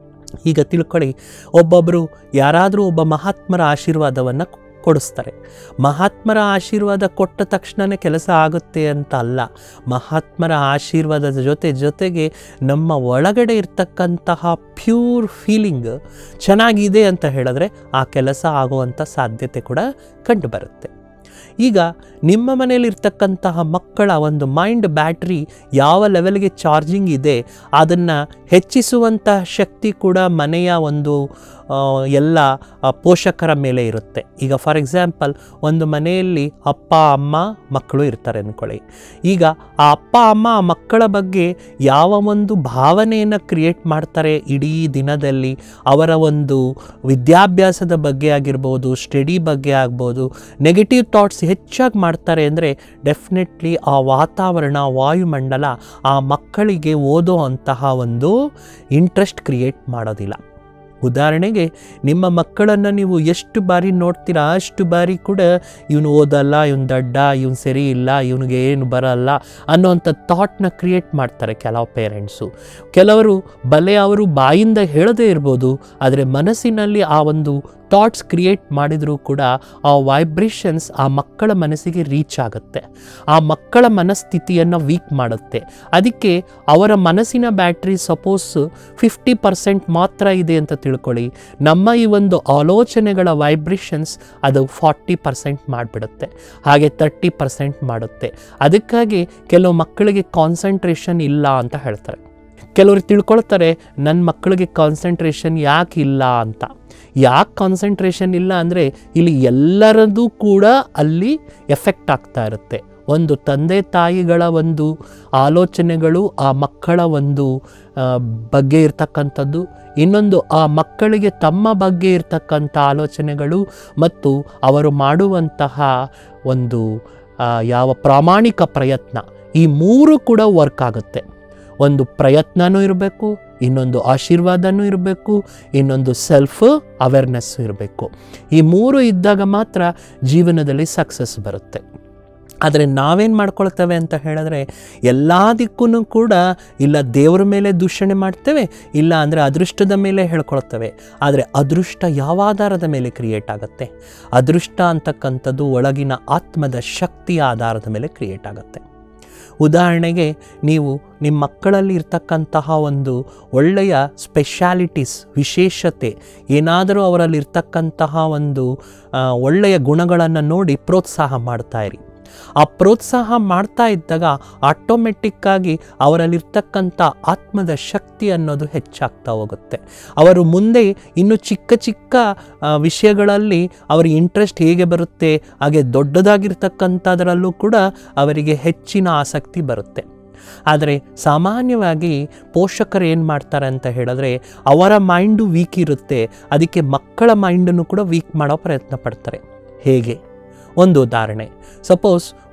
ಈಗ ತಿಳ್ಕೊಳ್ಳಿ ಒಬ್ಬೊಬ್ಬರು ಯಾರಾದರೂ ಒಬ್ಬ ಮಹಾತ್ಮರ ಆಶೀರ್ವಾದವನ್ನು ಕೊಡಿಸ್ತಾರೆ ಮಹಾತ್ಮರ ಆಶೀರ್ವಾದ ಕೊಟ್ಟ ತಕ್ಷಣವೇ ಕೆಲಸ ಆಗುತ್ತೆ ಅಂತ ಅಲ್ಲ ಮಹಾತ್ಮರ ಆಶೀರ್ವಾದದ ಜೊತೆ ಜೊತೆಗೆ ನಮ್ಮ ಒಳಗಡೆ ಇರ್ತಕ್ಕಂತಹ ಪ್ಯೂರ್ ಫೀಲಿಂಗ್ ಚೆನ್ನಾಗಿದೆ ಅಂತ ಹೇಳಿದ್ರೆ ಆ ಕೆಲಸ ಆಗುವಂಥ ಸಾಧ್ಯತೆ ಕೂಡ ಕಂಡು ಬರುತ್ತೆ ಈಗ ನಿಮ್ಮ ಮನೆಯಲ್ಲಿರ್ತಕ್ಕಂತಹ ಮಕ್ಕಳ ಒಂದು ಮೈಂಡ್ ಬ್ಯಾಟ್ರಿ ಯಾವ ಲೆವೆಲ್ಗೆ ಚಾರ್ಜಿಂಗ್ ಇದೆ ಅದನ್ನು ಹೆಚ್ಚಿಸುವಂತಹ ಶಕ್ತಿ ಕೂಡ ಮನೆಯ ಒಂದು ಆ, ಎಲ್ಲ ಆ, ಪೋಷಕರ ಮೇಲೆ ಇರುತ್ತೆ ಈಗ ಫಾರ್ ಎಕ್ಸಾಂಪಲ್ ಒಂದು ಮನೆಯಲ್ಲಿ ಅಪ್ಪ ಅಮ್ಮ ಮಕ್ಕಳು ಇರ್ತಾರೆ ಅಂದ್ಕೊಳ್ಳಿ ಈಗ ಆ ಅಪ್ಪ ಅಮ್ಮ ಆ ಮಕ್ಕಳ ಬಗ್ಗೆ ಯಾವ ಒಂದು ಭಾವನೆಯನ್ನು ಕ್ರಿಯೇಟ್ ಮಾಡ್ತಾರೆ ಇಡೀ ದಿನದಲ್ಲಿ ಅವರ ಒಂದು ವಿದ್ಯಾಭ್ಯಾಸದ ಬಗ್ಗೆ ಆಗಿರ್ಬೋದು ಸ್ಟಡಿ ಬಗ್ಗೆ ಆಗ್ಬೋದು ನೆಗೆಟಿವ್ ಥಾಟ್ಸ್ ಹೆಚ್ಚಾಗಿ ಮಾಡ್ತಾರೆ ಅಂದರೆ ಡೆಫಿನೆಟ್ಲಿ ಆ ವಾತಾವರಣ ವಾಯುಮಂಡಲ ಆ ಮಕ್ಕಳಿಗೆ ಓದೋ ಅಂತಹ ಒಂದು ಇಂಟ್ರೆಸ್ಟ್ ಕ್ರಿಯೇಟ್ ಮಾಡೋದಿಲ್ಲ ಉದಾಹರಣೆಗೆ ನಿಮ್ಮ ಮಕ್ಕಳನ್ನು ನೀವು ಎಷ್ಟು ಬಾರಿ ನೋಡ್ತೀರಾ ಅಷ್ಟು ಬಾರಿ ಕೂಡ ಇವನು ಓದಲ್ಲ ಇವನು ದಡ್ಡ ಇವನು ಸರಿ ಇಲ್ಲ ಇವನಿಗೆ ಏನು ಬರಲ್ಲ ಅನ್ನೋವಂಥ ಥಾಟ್ನ ಕ್ರಿಯೇಟ್ ಮಾಡ್ತಾರೆ ಕೆಲವು ಪೇರೆಂಟ್ಸು ಕೆಲವರು ಬಲೆ ಅವರು ಬಾಯಿಂದ ಹೇಳದೇ ಇರ್ಬೋದು ಆದರೆ ಮನಸ್ಸಿನಲ್ಲಿ ಆ ಒಂದು ಥಾಟ್ಸ್ ಕ್ರಿಯೇಟ್ ಮಾಡಿದರೂ ಕೂಡ ಆ ವೈಬ್ರೇಷನ್ಸ್ ಆ ಮಕ್ಕಳ ಮನಸ್ಸಿಗೆ ರೀಚ್ ಆಗುತ್ತೆ ಆ ಮಕ್ಕಳ ಮನಸ್ಥಿತಿಯನ್ನು ವೀಕ್ ಮಾಡುತ್ತೆ ಅದಕ್ಕೆ ಅವರ ಮನಸ್ಸಿನ ಬ್ಯಾಟ್ರಿ ಸಪೋಸ್ ಫಿಫ್ಟಿ ಪರ್ಸೆಂಟ್ ಮಾತ್ರ ಇದೆ ಅಂತ ತಿಳ್ಕೊಳ್ಳಿ ನಮ್ಮ ಈ ಒಂದು ಆಲೋಚನೆಗಳ ವೈಬ್ರೇಷನ್ಸ್ ಅದು ಫಾರ್ಟಿ ಪರ್ಸೆಂಟ್ ಮಾಡಿಬಿಡುತ್ತೆ ಹಾಗೆ ತರ್ಟಿ ಪರ್ಸೆಂಟ್ ಮಾಡುತ್ತೆ ಅದಕ್ಕಾಗಿ ಕೆಲವು ಮಕ್ಕಳಿಗೆ ಕಾನ್ಸಂಟ್ರೇಷನ್ ಇಲ್ಲ ಅಂತ ಹೇಳ್ತಾರೆ ಕೆಲವರು ತಿಳ್ಕೊಳ್ತಾರೆ ನನ್ನ ಮಕ್ಕಳಿಗೆ ಕಾನ್ಸಂಟ್ರೇಷನ್ ಯಾಕೆ ಇಲ್ಲ ಅಂತ ಯಾಕೆ ಕಾನ್ಸಂಟ್ರೇಷನ್ ಇಲ್ಲ ಅಂದರೆ ಇಲ್ಲಿ ಎಲ್ಲರದ್ದು ಕೂಡ ಅಲ್ಲಿ ಎಫೆಕ್ಟ್ ಆಗ್ತಾ ಇರುತ್ತೆ ಒಂದು ತಂದೆ ತಾಯಿಗಳ ಒಂದು ಆಲೋಚನೆಗಳು ಆ ಮಕ್ಕಳ ಒಂದು ಆ, ಬಗ್ಗೆ ಇರ್ತಕ್ಕಂಥದ್ದು ಇನ್ನೊಂದು ಆ ಮಕ್ಕಳಿಗೆ ತಮ್ಮ ಬಗ್ಗೆ ಇರ್ತಕ್ಕಂಥ ಆಲೋಚನೆಗಳು ಮತ್ತು ಅವರು ಮಾಡುವಂತಹ ಒಂದು ಆ, ಯಾವ ಪ್ರಾಮಾಣಿಕ ಪ್ರಯತ್ನ ಈ ಮೂರು ಕೂಡ ವರ್ಕ್ ಆಗುತ್ತೆ ಒಂದು ಪ್ರಯತ್ನನೂ ಇರಬೇಕು ಇನ್ನೊಂದು ಆಶೀರ್ವಾದನೂ ಇರಬೇಕು ಇನ್ನೊಂದು ಸೆಲ್ಫ್ ಅವೇರ್ನೆಸ್ಸು ಇರಬೇಕು ಈ ಮೂರು ಇದ್ದಾಗ ಮಾತ್ರ ಜೀವನದಲ್ಲಿ ಸಕ್ಸಸ್ ಬರುತ್ತೆ ಆದರೆ ನಾವೇನು ಮಾಡ್ಕೊಳ್ತೇವೆ ಅಂತ ಹೇಳಿದ್ರೆ ಎಲ್ಲದಕ್ಕೂ ಕೂಡ ಇಲ್ಲ ದೇವರ ಮೇಲೆ ದೂಷಣೆ ಮಾಡ್ತೇವೆ ಇಲ್ಲ ಅಂದರೆ ಅದೃಷ್ಟದ ಮೇಲೆ ಹೇಳ್ಕೊಳ್ತೇವೆ ಆದರೆ ಅದೃಷ್ಟ ಯಾವ ಆಧಾರದ ಮೇಲೆ ಕ್ರಿಯೇಟ್ ಆಗುತ್ತೆ ಅದೃಷ್ಟ ಅಂತಕ್ಕಂಥದ್ದು ಒಳಗಿನ ಆತ್ಮದ ಶಕ್ತಿಯ ಆಧಾರದ ಮೇಲೆ ಕ್ರಿಯೇಟ್ ಆಗುತ್ತೆ ಉದಾಹರಣೆಗೆ ನೀವು ನಿಮ್ಮ ಮಕ್ಕಳಲ್ಲಿ ಇರ್ತಕ್ಕಂತಹ ಒಂದು ಒಳ್ಳೆಯ ಸ್ಪೆಷಾಲಿಟೀಸ್ ವಿಶೇಷತೆ ಏನಾದರೂ ಅವರಲ್ಲಿ ಇರ್ತಕ್ಕಂತಹ ಒಂದು ಆ, ಒಳ್ಳೆಯ ಗುಣಗಳನ್ನು ನೋಡಿ ಪ್ರೋತ್ಸಾಹ ಮಾಡ್ತಾ ಇರಿ ಆ ಪ್ರೋತ್ಸಾಹ ಮಾಡ್ತಾ ಇದ್ದಾಗ ಆಟೋಮೆಟಿಕ್ಕಾಗಿ ಅವರಲ್ಲಿರ್ತಕ್ಕಂಥ ಆತ್ಮದ ಶಕ್ತಿ ಅನ್ನೋದು ಹೆಚ್ಚಾಗ್ತಾ ಹೋಗುತ್ತೆ ಅವರು ಮುಂದೆ ಇನ್ನು ಚಿಕ್ಕ ಚಿಕ್ಕ ಆ, ವಿಷಯಗಳಲ್ಲಿ ಅವರಿಗೆ ಇಂಟ್ರೆಸ್ಟ್ ಹೇಗೆ ಬರುತ್ತೆ ಹಾಗೆ ದೊಡ್ಡದಾಗಿರ್ತಕ್ಕಂಥದ್ರಲ್ಲೂ ಕೂಡ ಅವರಿಗೆ ಹೆಚ್ಚಿನ ಆಸಕ್ತಿ ಬರುತ್ತೆ ಆದರೆ ಸಾಮಾನ್ಯವಾಗಿ ಪೋಷಕರು ಏನು ಮಾಡ್ತಾರೆ ಅಂತ ಹೇಳಿದ್ರೆ ಅವರ ಮೈಂಡು ವೀಕ್ ಇರುತ್ತೆ ಅದಕ್ಕೆ ಮಕ್ಕಳ ಮೈಂಡನ್ನು ಕೂಡ ವೀಕ್ ಮಾಡೋ ಪ್ರಯತ್ನ ಪಡ್ತಾರೆ ಹೇಗೆ ಒಂದು ಉದಾಹರಣೆ ಸಪೋಸ್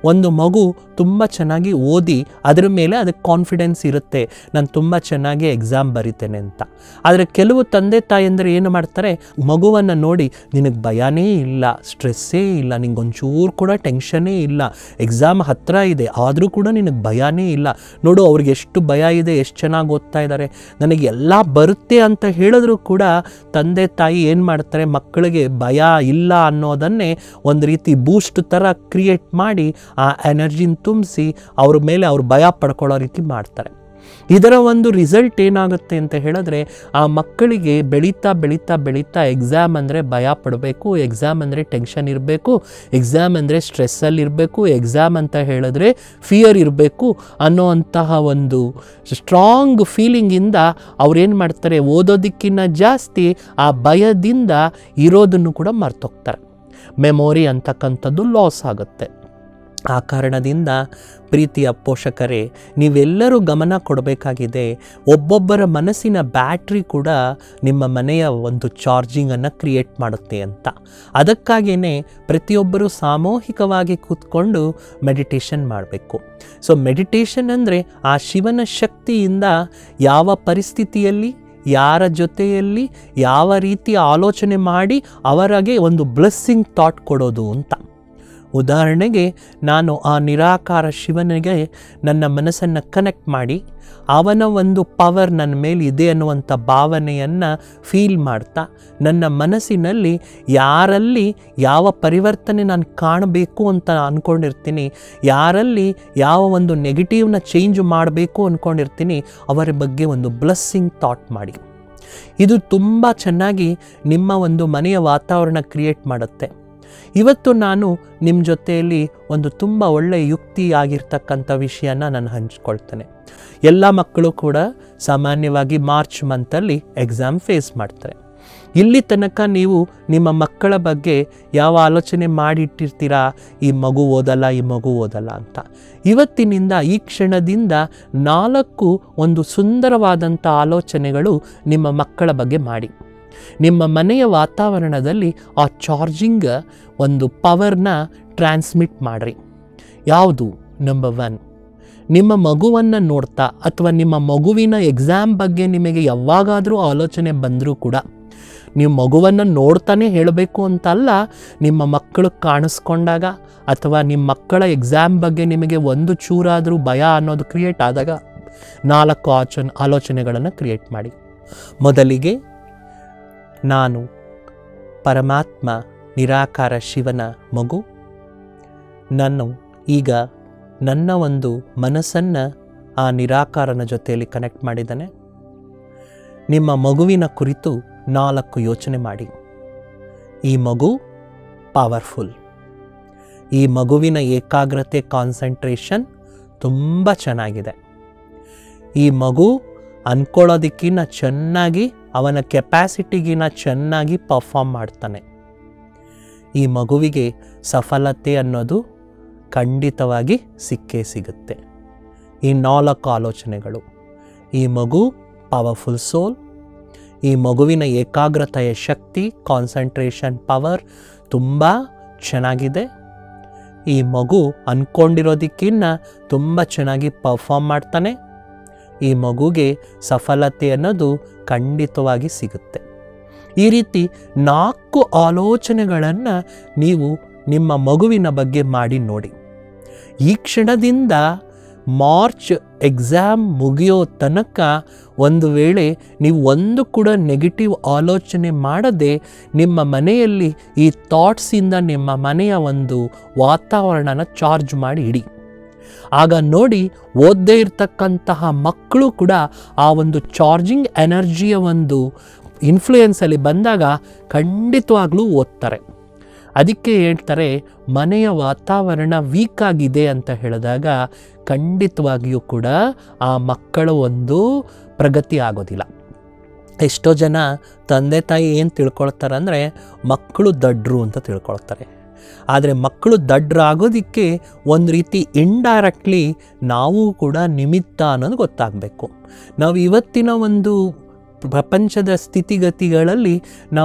ಒಂದು ಮಗು ತುಂಬ ಚೆನ್ನಾಗಿ ಓದಿ ಅದ್ರ ಮೇಲೆ ಅದಕ್ಕೆ ಕಾನ್ಫಿಡೆನ್ಸ್ ಇರುತ್ತೆ ನಾನು ತುಂಬ ಚೆನ್ನಾಗಿ ಎಕ್ಸಾಮ್ ಬರಿತೇನೆ ಅಂತ ಆದರೆ ಕೆಲವು ತಂದೆ ತಾಯಂದ್ರೆ ಏನು ಮಾಡ್ತಾರೆ ಮಗುವನ್ನು ನೋಡಿ ನಿನಗೆ ಭಯನೇ ಇಲ್ಲ ಸ್ಟ್ರೆಸ್ಸೇ ಇಲ್ಲ ನಿಂಗೆ ಒಂಚೂರು ಕೂಡ ಟೆನ್ಷನ್ನೇ ಇಲ್ಲ ಎಕ್ಸಾಮ್ ಹತ್ತಿರ ಇದೆ ಆದರೂ ಕೂಡ ನಿನಗೆ ಭಯನೇ ಇಲ್ಲ ನೋಡು ಅವ್ರಿಗೆ ಎಷ್ಟು ಭಯ ಇದೆ ಎಷ್ಟು ಚೆನ್ನಾಗಿ ಓದ್ತಾ ಇದ್ದಾರೆ ನನಗೆ ಎಲ್ಲ ಬರುತ್ತೆ ಅಂತ ಹೇಳಿದ್ರು ಕೂಡ ತಂದೆ ತಾಯಿ ಏನು ಮಾಡ್ತಾರೆ ಮಕ್ಕಳಿಗೆ ಭಯ ಇಲ್ಲ ಅನ್ನೋದನ್ನೇ ಒಂದು ರೀತಿ ಬೂಸ್ಟ್ ಥರ ಕ್ರಿಯೇಟ್ ಮಾಡಿ ಆ ಎನರ್ಜಿನ ತುಂಬಿಸಿ ಅವ್ರ ಮೇಲೆ ಅವ್ರು ಭಯ ಪಡ್ಕೊಳ್ಳೋ ರೀತಿ ಮಾಡ್ತಾರೆ ಇದರ ಒಂದು ರಿಸಲ್ಟ್ ಏನಾಗುತ್ತೆ ಅಂತ ಹೇಳಿದ್ರೆ ಆ ಮಕ್ಕಳಿಗೆ ಬೆಳೀತಾ ಬೆಳೀತಾ ಬೆಳೀತಾ ಎಕ್ಸಾಮ್ ಅಂದರೆ ಭಯ ಪಡಬೇಕು ಎಕ್ಸಾಮ್ ಅಂದರೆ ಟೆನ್ಷನ್ ಇರಬೇಕು ಎಕ್ಸಾಮ್ ಅಂದರೆ ಸ್ಟ್ರೆಸ್ಸಲ್ಲಿ ಇರಬೇಕು ಎಕ್ಸಾಮ್ ಅಂತ ಹೇಳಿದ್ರೆ ಫಿಯರ್ ಇರಬೇಕು ಅನ್ನೋವಂತಹ ಒಂದು ಸ್ಟ್ರಾಂಗ್ ಫೀಲಿಂಗಿಂದ ಅವ್ರೇನು ಮಾಡ್ತಾರೆ ಓದೋದಕ್ಕಿಂತ ಜಾಸ್ತಿ ಆ ಭಯದಿಂದ ಇರೋದನ್ನು ಕೂಡ ಮರ್ತೋಗ್ತಾರೆ ಮೆಮೊರಿ ಅಂತಕ್ಕಂಥದ್ದು ಲಾಸ್ ಆಗುತ್ತೆ ಆ ಕಾರಣದಿಂದ ಪ್ರೀತಿಯ ಪೋಷಕರೇ ನೀವೆಲ್ಲರೂ ಗಮನ ಕೊಡಬೇಕಾಗಿದೆ ಒಬ್ಬೊಬ್ಬರ ಮನಸ್ಸಿನ ಬ್ಯಾಟ್ರಿ ಕೂಡ ನಿಮ್ಮ ಮನೆಯ ಒಂದು ಚಾರ್ಜಿಂಗನ್ನು ಕ್ರಿಯೇಟ್ ಮಾಡುತ್ತೆ ಅಂತ ಅದಕ್ಕಾಗಿಯೇ ಪ್ರತಿಯೊಬ್ಬರು ಸಾಮೂಹಿಕವಾಗಿ ಕೂತ್ಕೊಂಡು ಮೆಡಿಟೇಷನ್ ಮಾಡಬೇಕು ಸೊ ಮೆಡಿಟೇಷನ್ ಅಂದರೆ ಆ ಶಿವನ ಶಕ್ತಿಯಿಂದ ಯಾವ ಪರಿಸ್ಥಿತಿಯಲ್ಲಿ ಯಾರ ಜೊತೆಯಲ್ಲಿ ಯಾವ ರೀತಿ ಆಲೋಚನೆ ಮಾಡಿ ಅವರಿಗೆ ಒಂದು ಬ್ಲೆಸ್ಸಿಂಗ್ ಥಾಟ್ ಕೊಡೋದು ಅಂತ ಉದಾಹರಣೆಗೆ ನಾನು ಆ ನಿರಾಕಾರ ಶಿವನಿಗೆ ನನ್ನ ಮನಸ್ಸನ್ನು ಕನೆಕ್ಟ್ ಮಾಡಿ ಅವನ ಒಂದು ಪವರ್ ನನ್ನ ಮೇಲೆ ಇದೆ ಅನ್ನುವಂಥ ಭಾವನೆಯನ್ನು ಫೀಲ್ ಮಾಡ್ತಾ ನನ್ನ ಮನಸ್ಸಿನಲ್ಲಿ ಯಾರಲ್ಲಿ ಯಾವ ಪರಿವರ್ತನೆ ನಾನು ಕಾಣಬೇಕು ಅಂತ ಅಂದ್ಕೊಂಡಿರ್ತೀನಿ ಯಾರಲ್ಲಿ ಯಾವ ಒಂದು ನೆಗೆಟಿವ್ನ ಚೇಂಜ್ ಮಾಡಬೇಕು ಅಂದ್ಕೊಂಡಿರ್ತೀನಿ ಅವರ ಬಗ್ಗೆ ಒಂದು ಬ್ಲೆಸ್ಸಿಂಗ್ ಥಾಟ್ ಮಾಡಿ ಇದು ತುಂಬ ಚೆನ್ನಾಗಿ ನಿಮ್ಮ ಒಂದು ಮನೆಯ ವಾತಾವರಣ ಕ್ರಿಯೇಟ್ ಮಾಡುತ್ತೆ ಇವತ್ತು ನಾನು ನಿಮ್ಮ ಜೊತೆಯಲ್ಲಿ ಒಂದು ತುಂಬ ಒಳ್ಳೆಯ ಯುಕ್ತಿ ಆಗಿರ್ತಕ್ಕಂಥ ವಿಷಯನ ನಾನು ಹಂಚ್ಕೊಳ್ತೇನೆ ಎಲ್ಲ ಮಕ್ಕಳು ಕೂಡ ಸಾಮಾನ್ಯವಾಗಿ ಮಾರ್ಚ್ ಮಂತಲ್ಲಿ ಎಕ್ಸಾಮ್ ಫೇಸ್ ಮಾಡ್ತಾರೆ ಇಲ್ಲಿ ತನಕ ನೀವು ನಿಮ್ಮ ಮಕ್ಕಳ ಬಗ್ಗೆ ಯಾವ ಆಲೋಚನೆ ಮಾಡಿಟ್ಟಿರ್ತೀರಾ ಈ ಮಗು ಓದಲ್ಲ ಈ ಮಗು ಓದಲ್ಲ ಅಂತ ಇವತ್ತಿನಿಂದ ಈ ಕ್ಷಣದಿಂದ ನಾಲ್ಕು ಒಂದು ಸುಂದರವಾದಂಥ ಆಲೋಚನೆಗಳು ನಿಮ್ಮ ಮಕ್ಕಳ ಬಗ್ಗೆ ಮಾಡಿ ನಿಮ್ಮ ಮನೆಯ ವಾತಾವರಣದಲ್ಲಿ ಆ ಚಾರ್ಜಿಂಗ್ ಒಂದು ಪವರ್ನ ಟ್ರಾನ್ಸ್ಮಿಟ್ ಮಾಡಿರಿ ಯಾವುದು ನಂಬರ್ ಒನ್ ನಿಮ್ಮ ಮಗುವನ್ನು ನೋಡ್ತಾ ಅಥವಾ ನಿಮ್ಮ ಮಗುವಿನ ಎಕ್ಸಾಮ್ ಬಗ್ಗೆ ನಿಮಗೆ ಯಾವಾಗಾದರೂ ಆಲೋಚನೆ ಬಂದರೂ ಕೂಡ ನೀವು ಮಗುವನ್ನು ನೋಡ್ತಾನೆ ಹೇಳಬೇಕು ಅಂತಲ್ಲ ನಿಮ್ಮ ಮಕ್ಕಳು ಕಾಣಿಸ್ಕೊಂಡಾಗ ಅಥವಾ ನಿಮ್ಮ ಮಕ್ಕಳ ಎಕ್ಸಾಮ್ ಬಗ್ಗೆ ನಿಮಗೆ ಒಂದು ಚೂರಾದರೂ ಭಯ ಅನ್ನೋದು ಕ್ರಿಯೇಟ್ ಆದಾಗ ನಾಲ್ಕು ಆಚೋನ್ ಆಲೋಚನೆಗಳನ್ನು ಕ್ರಿಯೇಟ್ ಮಾಡಿ ಮೊದಲಿಗೆ ನಾನು ಪರಮಾತ್ಮ ನಿರಾಕಾರ ಶಿವನ ಮಗು ನಾನು ಈಗ ನನ್ನ ಒಂದು ಮನಸ್ಸನ್ನು ಆ ನಿರಾಕಾರನ ಜೊತೆಯಲ್ಲಿ ಕನೆಕ್ಟ್ ಮಾಡಿದ್ದಾನೆ ನಿಮ್ಮ ಮಗುವಿನ ಕುರಿತು ನಾಲ್ಕು ಯೋಚನೆ ಮಾಡಿ ಈ ಮಗು ಪವರ್ಫುಲ್ ಈ ಮಗುವಿನ ಏಕಾಗ್ರತೆ ಕಾನ್ಸಂಟ್ರೇಷನ್ ತುಂಬ ಚೆನ್ನಾಗಿದೆ ಈ ಮಗು ಅಂದ್ಕೊಳ್ಳೋದಕ್ಕಿಂತ ಚೆನ್ನಾಗಿ ಅವನ ಕೆಪ್ಯಾಸಿಟಿಗಿನ ಚೆನ್ನಾಗಿ ಪರ್ಫಾರ್ಮ್ ಮಾಡ್ತಾನೆ ಈ ಮಗುವಿಗೆ ಸಫಲತೆ ಅನ್ನೋದು ಖಂಡಿತವಾಗಿ ಸಿಕ್ಕೇ ಸಿಗುತ್ತೆ ಈ ನಾಲ್ಕು ಆಲೋಚನೆಗಳು ಈ ಮಗು ಪವರ್ಫುಲ್ ಸೋಲ್ ಈ ಮಗುವಿನ ಏಕಾಗ್ರತೆಯ ಶಕ್ತಿ ಕಾನ್ಸಂಟ್ರೇಷನ್ ಪವರ್ ತುಂಬ ಚೆನ್ನಾಗಿದೆ ಈ ಮಗು ಅಂದ್ಕೊಂಡಿರೋದಕ್ಕಿಂತ ತುಂಬ ಚೆನ್ನಾಗಿ ಪರ್ಫಾರ್ಮ್ ಮಾಡ್ತಾನೆ ಈ ಮಗುಗೆ ಸಫಲತೆ ಅನ್ನೋದು ಖಂಡಿತವಾಗಿ ಸಿಗುತ್ತೆ ಈ ರೀತಿ ನಾಲ್ಕು ಆಲೋಚನೆಗಳನ್ನು ನೀವು ನಿಮ್ಮ ಮಗುವಿನ ಬಗ್ಗೆ ಮಾಡಿ ನೋಡಿ ಈ ಕ್ಷಣದಿಂದ ಮಾರ್ಚ್ ಎಕ್ಸಾಮ್ ಮುಗಿಯೋ ತನಕ ಒಂದು ವೇಳೆ ನೀವು ಒಂದು ಕೂಡ ನೆಗೆಟಿವ್ ಆಲೋಚನೆ ಮಾಡದೆ ನಿಮ್ಮ ಮನೆಯಲ್ಲಿ ಈ ಥಾಟ್ಸಿಂದ ನಿಮ್ಮ ಮನೆಯ ಒಂದು ವಾತಾವರಣನ ಚಾರ್ಜ್ ಮಾಡಿ ಇಡಿ ಆಗ ನೋಡಿ ಓದದೇ ಇರತಕ್ಕಂತಹ ಮಕ್ಕಳು ಕೂಡ ಆ ಒಂದು ಚಾರ್ಜಿಂಗ್ ಎನರ್ಜಿಯ ಒಂದು ಇನ್ಫ್ಲೂಯೆನ್ಸಲ್ಲಿ ಬಂದಾಗ ಖಂಡಿತವಾಗ್ಲೂ ಓದ್ತಾರೆ ಅದಕ್ಕೆ ಹೇಳ್ತಾರೆ ಮನೆಯ ವಾತಾವರಣ ವೀಕ್ ಆಗಿದೆ ಅಂತ ಹೇಳಿದಾಗ ಖಂಡಿತವಾಗಿಯೂ ಕೂಡ ಆ ಮಕ್ಕಳ ಒಂದು ಪ್ರಗತಿ ಆಗೋದಿಲ್ಲ ಎಷ್ಟೋ ಜನ ತಂದೆ ತಾಯಿ ಏನು ತಿಳ್ಕೊಳ್ತಾರೆ ಅಂದರೆ ಮಕ್ಕಳು ದಡ್ರು ಅಂತ ತಿಳ್ಕೊಳ್ತಾರೆ ಆದರೆ ಮಕ್ಕಳು ದಡ್ರಾಗೋದಕ್ಕೆ ಒಂದು ರೀತಿ ಇಂಡೈರೆಕ್ಟ್ಲಿ ನಾವು ಕೂಡ ನಿಮಿತ್ತ ಅನ್ನೋದು ಗೊತ್ತಾಗಬೇಕು ನಾವು ಇವತ್ತಿನ ಒಂದು ಪ್ರಪಂಚದ ಸ್ಥಿತಿಗತಿಗಳಲ್ಲಿ ನಾವು